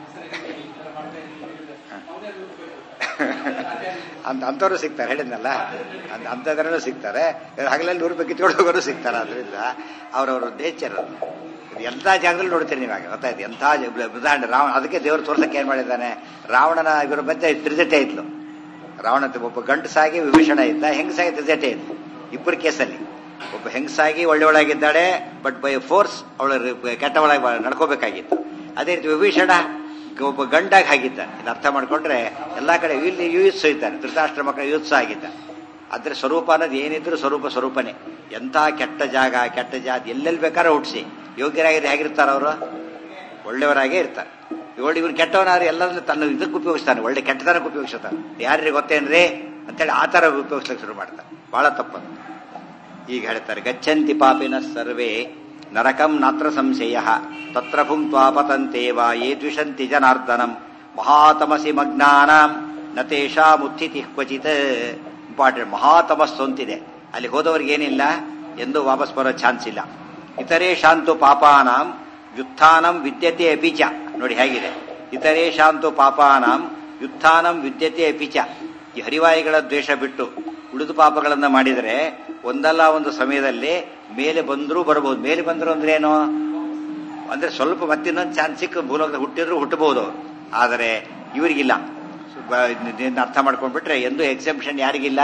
ಅಂತ ಅಂಥವ್ರು ಸಿಗ್ತಾರೆ ಹೇಳಿದ್ನಲ್ಲ ಅಂತ ಅಂಥದ್ರಲ್ಲೂ ಸಿಗ್ತಾರೆ ಹಗಲಲ್ಲಿ ನೂರು ರೂಪಾಯಿ ಕಿತ್ಕೊಂಡು ಹೋಗೋರು ಸಿಗ್ತಾರೆ ಅದರಿಂದ ಅವ್ರವ್ರ ನೇಚರ್ ಎಂಥ ಜಾಗದಲ್ಲಿ ನೋಡ್ತೀರಿ ನೀವಾಗ ಗೊತ್ತಾಯ್ತು ಎಂಥ ಜ- ಉದಾಹರಣೆ ರಾವಣ ಅದಕ್ಕೆ ದೇವರು ತೋರ್ಸಕ್ಕೆ ಏನ್ ಮಾಡಿದ್ದಾನೆ ರಾವಣನ ಇವರ ಮಧ್ಯೆ ತ್ರಿಜಟೆ ಇದ್ಲು ರಾವಣ ತ- ಒಬ್ಬ ಗಂಟಸಾಗಿ ವಿಭೀಷಣ ಇದ್ದ ಹೆಂಗಸಾಗಿ ತ್ರಿಜಟೆ ಇದ್ಲು ಇಬ್ಬರ ಕೇಸಲ್ಲಿ ಒಬ್ಬ ಹೆಂಗಸಾಗಿ ಒಳ್ಳೆ ಒಳಗಿದ್ದಾಳೆ ಬಟ್ ಬೈ ಫೋರ್ಸ್ ಅವಳ ಕೆಟ್ಟ ಒಳಗೆ ಬ- ನಡ್ಕೋಬೇಕಾಗಿತ್ತು ಅದೇ ರೀತಿ ವಿಭೀಷಣ ಒಬ್ಬ ಗಂಡಾಗಿ ಆಗಿದ್ದ ಇದು ಅರ್ಥ ಮಾಡ್ಕೊಂಡ್ರೆ ಎಲ್ಲಾ ಕಡೆ ಇಲ್ಲಿ ಯೂತ್ಸ ಇದ್ದಾನೆ ಧೃತರಾಷ್ಟ್ರ ಮಕ್ಕಳ ಯೂತ್ಸ ಆಗಿದ್ದ ಅದ್ರ ಸ್ವರೂಪ ಅನ್ನೋದು ಏನಿದ್ರು ಸ್ವರೂಪ ಸ್ವರೂಪನೇ ಎಂಥ ಕೆಟ್ಟ ಜಾಗ ಕೆಟ್ಟ ಜಾತಿ ಎಲ್ಲೆಲ್ಲಿ ಬೇಕಾದ್ರೆ ಹುಟ್ಟಿಸಿ ಯೋಗ್ಯರಾಗಿದ್ರೆ ಹೇಗಿರ್ತಾರ ಅವರು ಒಳ್ಳೆಯವರಾಗೇ ಇರ್ತಾರೆ ಇವಳು ಇವ್ರು ಕೆಟ್ಟವನಾದ್ರೆ ಎಲ್ಲರಲ್ಲೂ ತನ್ನ ಇದಕ್ಕೆ ಉಪಯೋಗಿಸ್ತಾನೆ ಒಳ್ಳೆ ಕೆಟ್ಟತನಕ್ಕೆ ಉಪಯೋಗಿಸ್ತಾನೆ ಯಾರಿಗೆ ಗೊತ್ತೇನ್ರಿ ಅಂತೇಳಿ ಆ ಥರ ಉಪಯೋಗಿಸ್ಲಿಕ್ಕೆ ಶುರು ಮಾಡ್ತಾನೆ ಬಹಳ ತಪ್ಪದು ಈಗ ಹೇಳ್ತಾರೆ ಗಚ್ಚಂತಿ ಪಾಪಿನ ಸರ್ವೇ ನರಕಂ ನಾತ್ರ ಸಂಶಯ ತತ್ರ ಭುಂಕ್ವಾಪತಂತೇವ ಯೇ ದ್ವಿಷಂತಿ ಜನಾರ್ದನಂ ಮಹಾತಮಸಿ ಮಗ್ನಾನಾಂ ನ ತೇಷಾಮುತ್ಥಿತಿ ಕ್ವಚಿತ್ ಇಂಪಾರ್ಟೆಂಟ್ ಮಹಾತಮಸ್ಸು ಅಂತಿದೆ ಅಲ್ಲಿ ಹೋದವ್ರಿಗೆ ಏನಿಲ್ಲ ಎಂದು ವಾಪಸ್ ಬರೋ ಚಾನ್ಸ್ ಇಲ್ಲ ಇತರೇಶಾಂತು ಪಾಪಾನಾಂ ವ್ಯುತ್ಥಾನಂ ವಿದ್ಯತೆ ಅಪಿಚ ನೋಡಿ ಹೇಗಿದೆ ಇತರೇಶಾಂತು ಪಾಪಾನಾಂ ವ್ಯುತ್ಥಾನಂ ವಿದ್ಯತೆ ಅಪಿಚ ಈ ಹರಿವಾಯಿಗಳ ದ್ವೇಷ ಬಿಟ್ಟು ಉಳಿದು ಪಾಪಗಳನ್ನ ಮಾಡಿದರೆ ಒಂದಲ್ಲ ಒಂದು ಸಮಯದಲ್ಲಿ ಮೇಲೆ ಬಂದರೂ ಬರಬಹುದು ಮೇಲೆ ಬಂದ್ರು ಅಂದ್ರೆ ಏನು ಅಂದ್ರೆ ಸ್ವಲ್ಪ ಮತ್ತಿನ್ನೊಂದು ಚಾನ್ಸ್ ಸಿಕ್ಕ ಭೂಲೋಕದ ಹುಟ್ಟಿದ್ರು ಹುಟ್ಟಬಹುದು ಅವರು ಆದರೆ ಇವರಿಗಿಲ್ಲ ಬ- ಇದನ್ನ ಅರ್ಥ ಮಾಡ್ಕೊಂಡ್ಬಿಟ್ರೆ ಎಂದು ಎಕ್ಸೆಂಪ್ಷನ್ ಯಾರಿಗಿಲ್ಲ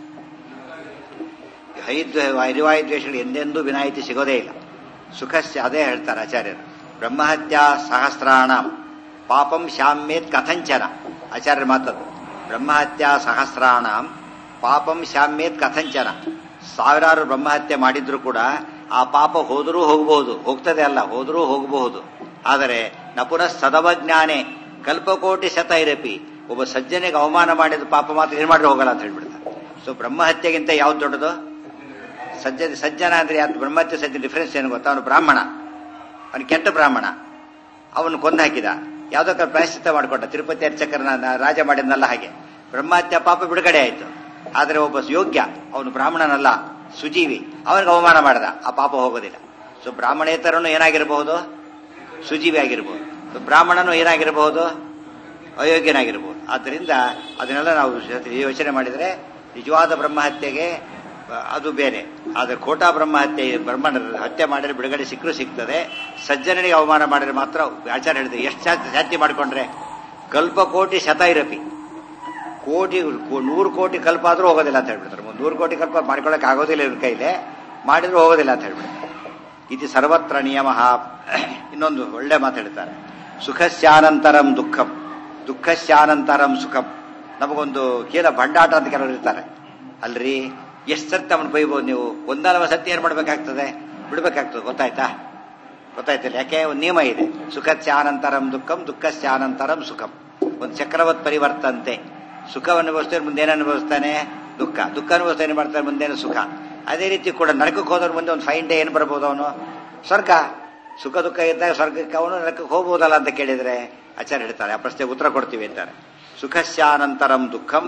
ಹೈದ್ವ ಹರಿವಾಯು ದ್ವೇಷಗಳು ಎಂದೆಂದೂ ವಿನಾಯಿತಿ ಸಿಗೋದೇ ಇಲ್ಲ ಸುಖಸ್ಯ ಅದೇ ಹೇಳ್ತಾರೆ ಆಚಾರ್ಯರು ಬ್ರಹ್ಮಹತ್ಯಾ ಸಹಸ್ರಾಣ ಪಾಪಂ ಶಾಮ್ಯೇತ್ ಕಥಂಚನ ಆಚಾರ್ಯರ ಮಾತದ್ದು ಬ್ರಹ್ಮಹತ್ಯಾ ಸಹಸ್ರಾಣ ಪಾಪಂ ಶಾಮ್ಯೇತ್ ಕಥಂಚನ ಸಾವಿರಾರು ಬ್ರಹ್ಮಹತ್ಯೆ ಮಾಡಿದ್ರು ಕೂಡ ಆ ಪಾಪ ಹೋದರೂ ಹೋಗಬಹುದು ಹೋಗ್ತದೆ ಅಲ್ಲ ಹೋದರೂ ಹೋಗಬಹುದು ಆದರೆ ನ ಪುನಃ ಸದವಜ್ಞಾನೇ ಕಲ್ಪಕೋಟಿ ಶತ ಇರಪಿ ಒಬ್ಬ ಸಜ್ಜನಿಗೆ ಅವಮಾನ ಮಾಡಿದ ಪಾಪ ಮಾತ್ರ ಏನ್ ಮಾಡಿದ್ರೆ ಹೋಗಲ್ಲ ಅಂತ ಹೇಳ್ಬಿಡ್ತಾರೆ ಸೊ ಬ್ರಹ್ಮಹತ್ಯೆಗಿಂತ ಯಾವ್ದು ದೊಡ್ಡದು ಸಜ್ಜ ಸಜ್ಜನ ಅಂದ್ರೆ ಯಾರು ಬ್ರಹ್ಮಹತ್ಯೆ ಸಜ್ಜನ ಡಿಫರೆನ್ಸ್ ಏನು ಗೊತ್ತಾ ಅವನು ಬ್ರಾಹ್ಮಣ ಅವನು ಕೆಟ್ಟ ಬ್ರಾಹ್ಮಣ ಅವನು ಕೊಂದು ಹಾಕಿದ ಯಾವ್ದೋ ಪ್ರಾಯಶ್ಚಿತ್ತ ಮಾಡಿಕೊಂಡ ತಿರುಪತಿ ಅರ್ಚಕರನ್ನ ನ- ರಾಜ ಮಾಡಿದ್ನಲ್ಲ ಹಾಗೆ ಬ್ರಹ್ಮಹತ್ಯೆ ಪಾಪ ಬಿಡುಗಡೆ ಆಯ್ತು ಆದರೆ ಒಬ್ಬ ಯೋಗ್ಯ ಅವನು ಬ್ರಾಹ್ಮಣನಲ್ಲ ಸುಜೀವಿ ಅವನಿಗೆ ಅವಮಾನ ಮಾಡಿದ ಆ ಪಾಪ ಹೋಗೋದಿಲ್ಲ ಸೊ ಬ್ರಾಹ್ಮಣೇತರನು ಏನಾಗಿರಬಹುದು ಸುಜೀವಿ ಆಗಿರಬಹುದು ಸೊ ಬ್ರಾಹ್ಮಣನು ಏನಾಗಿರಬಹುದು ಅಯೋಗ್ಯನಾಗಿರಬಹುದು ಆದ್ದರಿಂದ ಅದನ್ನೆಲ್ಲ ನಾವು ಯೋಚನೆ ಮಾಡಿದರೆ ನಿಜವಾದ ಬ್ರಹ್ಮಹತ್ಯೆಗೆ ಆ, ಅದು ಬೇರೆ ಆದರೆ ಕೋಟಾ ಬ್ರಹ್ಮಹತ್ಯೆ ಬ್ರಹ್ಮಣ ಹತ್ಯೆ ಮಾಡಿದ್ರೆ ಬಿಡುಗಡೆ ಸಿಕ್ಕರೂ ಸಿಗ್ತದೆ ಸಜ್ಜನನಿಗೆ ಅವಮಾನ ಮಾಡಿದ್ರೆ ಮಾತ್ರ ಆಚಾರ ಹೇಳಿದ್ರೆ ಎಷ್ಟು ಜಾತಿ ಜಾತಿ ಮಾಡಿಕೊಂಡ್ರೆ ಕಲ್ಪ ಕೋಟಿ ಶತ ಇರಪಿ ಕೋಟಿ ನೂರು ಕೋಟಿ ಕಲ್ಪ ಆದ್ರೂ ಹೋಗೋದಿಲ್ಲ ಅಂತ ಹೇಳ್ಬಿಡ್ತಾರೆ ಒಂದು ನೂರು ಕೋಟಿ ಕಲ್ಪ ಮಾಡ್ಕೊಳಕ್ ಆಗೋದಿಲ್ಲ ಇವ್ರ ಕೈಲಿ ಮಾಡಿದ್ರು ಹೋಗೋದಿಲ್ಲ ಅಂತ ಹೇಳ್ಬಿಡ್ತಾರೆ ಇದು ಸರ್ವತ್ರ ನಿಯಮ ಇನ್ನೊಂದು ಒಳ್ಳೆ ಮಾತು ಹೇಳ್ತಾರೆ ಸುಖಸ್ಯಾನಂತರಂ ದುಃಖಂ ದುಃಖಸ್ಯಾನಂತರಂ ಸುಖಂ ನಮಗೊಂದು ಕೀಲ ಭಂಡಾಟ ಅಂತ ಕೆಲವರು ಇರ್ತಾರೆ ಅಲ್ರಿ ಎಷ್ಟು ಸತ್ಯ ಅವನು ಬೈಬೋದು ನೀವು ಒಂದಲ್ವ ಸತ್ಯ ಏನ್ ಮಾಡ್ಬೇಕಾಗ್ತದೆ ಬಿಡ್ಬೇಕಾಗ್ತದೆ ಗೊತ್ತಾಯ್ತಾ ಗೊತ್ತಾಯ್ತಿಲ್ಲ ಯಾಕೆ ಒಂದು ನಿಯಮ ಇದೆ ಸುಖಸ್ಯಾನಂತರಂ ದುಃಖಂ ದುಃಖಸ್ಯಾನಂತರಂ ಸುಖಂ ಒಂದು ಚಕ್ರವತ್ ಪರಿವರ್ತಂತೆ ಸುಖ ಅನುಭವಿಸ್ತಾರೆ ಮುಂದೇನು ಅನುಭವಿಸ್ತಾನೆ ದುಃಖ ದುಃಖ ಅನುಭವಿಸ್ತಾನೆ ಏನ್ ಮಾಡ್ತಾನೆ ಮುಂದೇನು ಸುಖ ಅದೇ ರೀತಿ ಕೂಡ ನರಕಕ್ಕೆ ಹೋದವ್ರ ಮುಂದೆ ಒಂದು ಫೈನ್ ಡೇ ಏನ್ ಬರ್ಬೋದು ಅವನು ಸ್ವರ್ಗ ಸುಖ ದುಃಖ ಇದ್ದಾಗ ಸ್ವರ್ಗಕ್ಕೆ ಅವನು ನರಕಕ್ಕೆ ಹೋಗ್ಬೋದಲ್ಲ ಅಂತ ಕೇಳಿದ್ರೆ ಆಚಾರ್ಯ ಹೇಳ್ತಾರೆ ಆ ಪ್ರಶ್ನೆಗೆ ಉತ್ತರ ಕೊಡ್ತೀವಿ ಅಂತಾರೆ ಸುಖಸ್ಯಾನಂತರಂ ದುಃಖಂ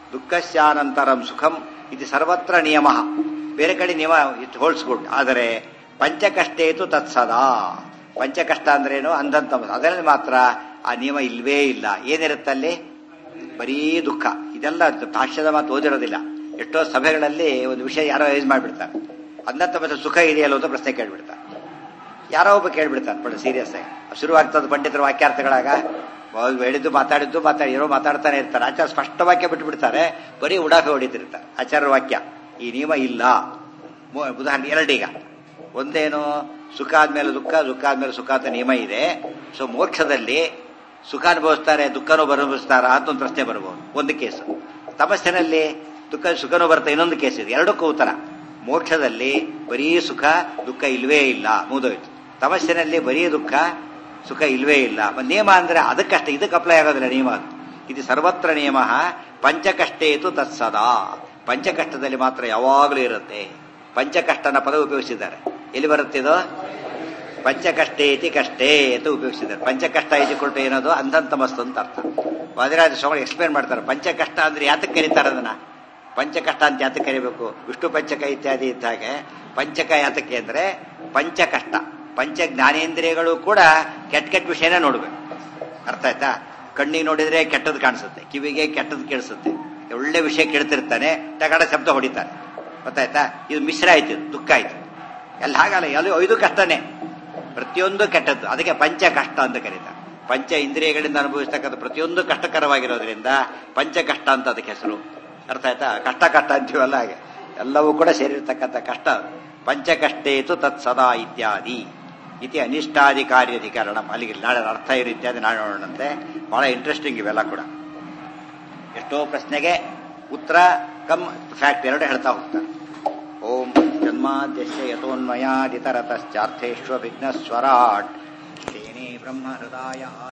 ದುಃಖಸ್ಯಾನಂತರಂ ಸುಖಂ ಇದು ಸರ್ವತ್ರ ನಿಯಮ ಬೇರೆ ಕಡೆ ನಿಯಮ ಇಟ್ ಹೋಲ್ಸ್ ಗುಡ್ ಆದರೆ ಪಂಚಕಷ್ಟೇತು ತತ್ಸದಾ ಪಂಚಕಷ್ಟ ಅಂದ್ರೇನು ಅಂಧಂತ ಅದರಲ್ಲಿ ಮಾತ್ರ ಆ ನಿಯಮ ಇಲ್ವೇ ಇಲ್ಲ ಏನಿರುತ್ತಲ್ಲಿ ಬರೀ ದುಃಖ ಇದೆಲ್ಲ ಭಾಷ್ಯದ ಮಾತು ಓದಿರೋದಿಲ್ಲ ಎಷ್ಟೋ ಸಭೆಗಳಲ್ಲಿ ಒಂದು ವಿಷಯ ಯಾರೋ ಯೂಸ್ ಮಾಡಿಬಿಡ್ತಾರೆ ಅಂಧಂತ ಮತ್ತೆ ಸುಖ ಇದೆಯಲ್ಲ ಅಂತ ಪ್ರಶ್ನೆ ಕೇಳ್ಬಿಡ್ತಾರೆ ಯಾರೋ ಒಬ್ಬ ಕೇಳ್ಬಿಡ್ತಾನೆ ಬಟ್ ಸೀರಿಯಸ್ ಆಗಿ ಶುರುವಾಗ್ತದ ಪಂಡಿತರ ವಾಕ್ಯಾರ್ಥಗಳಾಗ ಹೇಳಿದ್ದು ಮಾತಾಡಿದ್ದು ಮಾತಾಡಿ ಏನೋ ಮಾತಾಡ್ತಾನೆ ಇರ್ತಾರೆ ಆಚಾರ್ಯ ಸ್ಪಷ್ಟ ವಾಕ್ಯ ಬಿಟ್ಬಿಡ್ತಾರೆ ಬರೀ ಉಡಾಫೆ ಹೊಡಿತಿರ್ತಾರೆ ಆಚಾರ್ಯ ವಾಕ್ಯ ಈ ನಿಯಮ ಇಲ್ಲ ಮೂ- ಉದಾಹರಣೆ ಎರಡೀಗ ಒಂದೇನು ಸುಖ ಆದ್ಮೇಲೆ ದುಃಖ ದುಃಖ ಆದ್ಮೇಲೆ ಸುಖ ಅಂತ ನಿಯಮ ಇದೆ ಸೊ ಮೋಕ್ಷದಲ್ಲಿ ಸುಖ ಅನುಭವಿಸ್ತಾರೆ ದುಃಖನೂ ಅನುಭವಿಸ್ತಾರ ಅಂತ ಒಂದು ಪ್ರಶ್ನೆ ಬರಬಹುದು ಒಂದು ಕೇಸು ತಪಸ್ಸಿನಲ್ಲಿ ದುಃಖ ಸುಖನೂ ಬರುತ್ತೆ ಇನ್ನೊಂದು ಕೇಸ್ ಇದೆ ಎರಡಕ್ಕೂ ಉತ್ತರ ಮೋಕ್ಷದಲ್ಲಿ ಬರೀ ಸುಖ ದುಃಖ ಇಲ್ವೇ ಇಲ್ಲ ಮುಗಿದೋಯ್ತು ತಪಸ್ಸಿನಲ್ಲಿ ಬರೀ ದುಃಖ ಸುಖ ಇಲ್ವೇ ಇಲ್ಲ ಮತ್ತೆ ನಿಯಮ ಅಂದ್ರೆ ಅದಕ್ಕಷ್ಟೇ ಇದಕ್ಕೆ ಅಪ್ಲೈ ಆಗೋದಿಲ್ಲ ನಿಯಮ ಅದು ಇದು ಸರ್ವತ್ರ ನಿಯಮ ಪಂಚಕಷ್ಟೇತು ತತ್ಸದಾ ಪಂಚಕಷ್ಟದಲ್ಲಿ ಮಾತ್ರ ಯಾವಾಗಲೂ ಇರುತ್ತೆ ಪಂಚಕಷ್ಟನ ಪದ ಉಪಯೋಗಿಸಿದ್ದಾರೆ ಎಲ್ಲಿ ಬರುತ್ತೆ ಇದು ಪಂಚಕಷ್ಟೇ ಇತಿ ಕಷ್ಟೇ ಅಂತ ಉಪಯೋಗಿಸಿದ್ದಾರೆ ಪಂಚಕಷ್ಟ ಇತಿ ಕೊಟ್ಟು ಏನದು ಅಂಧಂತಮಸ್ತು ಅಂತ ಅರ್ಥ ವಾದಿರಾಜ ಸ್ವಾಮಿ ಎಕ್ಸ್ಪ್ಲೇನ್ ಮಾಡ್ತಾರೆ ಪಂಚಕಷ್ಟ ಅಂದ್ರೆ ಯಾತಕ್ಕೆ ಕರೀತಾರೆ ಅದನ್ನ ಪಂಚಕಷ್ಟ ಅಂತ ಯಾತಕ್ಕೆ ಕರಿಬೇಕು ವಿಷ್ಣು ಪಂಚಕ ಇತ್ಯಾದಿ ಇದ್ದ ಹಾಗೆ ಪಂಚಕ ಯಾತಕ್ಕೆ ಅಂದ್ರೆ ಪಂಚಕಷ್ಟ ಪಂಚ ಜ್ಞಾನೇಂದ್ರಿಯಗಳು ಕೂಡ ಕೆಟ್ಟ ಕೆಟ್ಟ ವಿಷಯನೇ ನೋಡ್ಬೇಕು ಅರ್ಥ ಆಯ್ತಾ ಕಣ್ಣಿಗೆ ನೋಡಿದ್ರೆ ಕೆಟ್ಟದ್ದು ಕಾಣಿಸುತ್ತೆ ಕಿವಿಗೆ ಕೆಟ್ಟದ್ದು ಕೇಳಿಸುತ್ತೆ ಒಳ್ಳೆ ವಿಷಯ ಕೇಳ್ತಿರ್ತಾನೆ ತಗಡ ಶಬ್ದ ಹೊಡಿತಾನೆ ಗೊತ್ತಾಯ್ತಾ ಇದು ಮಿಶ್ರ ಆಯ್ತು ಇದು, ದುಃಖ ಆಯ್ತು ಎಲ್ಲ ಹಾಗಲ್ಲ ಎಲ್ಲ ಐದು ಕಷ್ಟನೇ ಪ್ರತಿಯೊಂದು ಕೆಟ್ಟದ್ದು ಅದಕ್ಕೆ ಪಂಚ ಕಷ್ಟ ಅಂತ ಕರೀತಾರೆ ಪಂಚ ಇಂದ್ರಿಯಗಳಿಂದ ಅನುಭವಿಸ್ತಕ್ಕಂಥ ಪ್ರತಿಯೊಂದು ಕಷ್ಟಕರವಾಗಿರೋದ್ರಿಂದ ಪಂಚ ಕಷ್ಟ ಅಂತ ಅದಕ್ಕೆ ಹೆಸರು ಅರ್ಥ ಆಯ್ತಾ ಕಷ್ಟ ಕಷ್ಟ ಅಂತೀವಲ್ಲ ಹಾಗೆ ಎಲ್ಲವೂ ಕೂಡ ಸೇರಿರ್ತಕ್ಕಂಥ ಕಷ್ಟ ಪಂಚಕಷ್ಟೇತು ತತ್ ಸದಾ ಇತ್ಯಾದಿ ಇತಿ ಅನಿಷ್ಟಾದಿ ಕಾರ್ಯಧಿಕರಣ ಅಲ್ಲಿಗೆ ನಾಳೆ ಅರ್ಥ ಇರು ಇತ್ಯಾದಿ ನಾಳೆ ನೋಡೋಣಂತೆ ಬಹಳ ಇಂಟ್ರೆಸ್ಟಿಂಗ್ ಇವೆಲ್ಲ ಕೂಡ ಎಷ್ಟೋ ಪ್ರಶ್ನೆಗೆ ಉತ್ತರ ಕಮ್ ಫ್ಯಾಕ್ಟ್ ಎರಡು ಹೇಳ್ತಾ ಹೋಗ್ತಾರೆ ಓಂ ಜನ್ಮಾದ್ಯಸ್ಯ ಯಥೋನ್ಮಯಾದಿತರತಶ್ಚಾರ್ಥೇಶ್ವ ವಿಘ್ನಸ್ವರಾಟ್ ತೇನೇ ಬ್ರಹ್ಮ ಹೃದಯ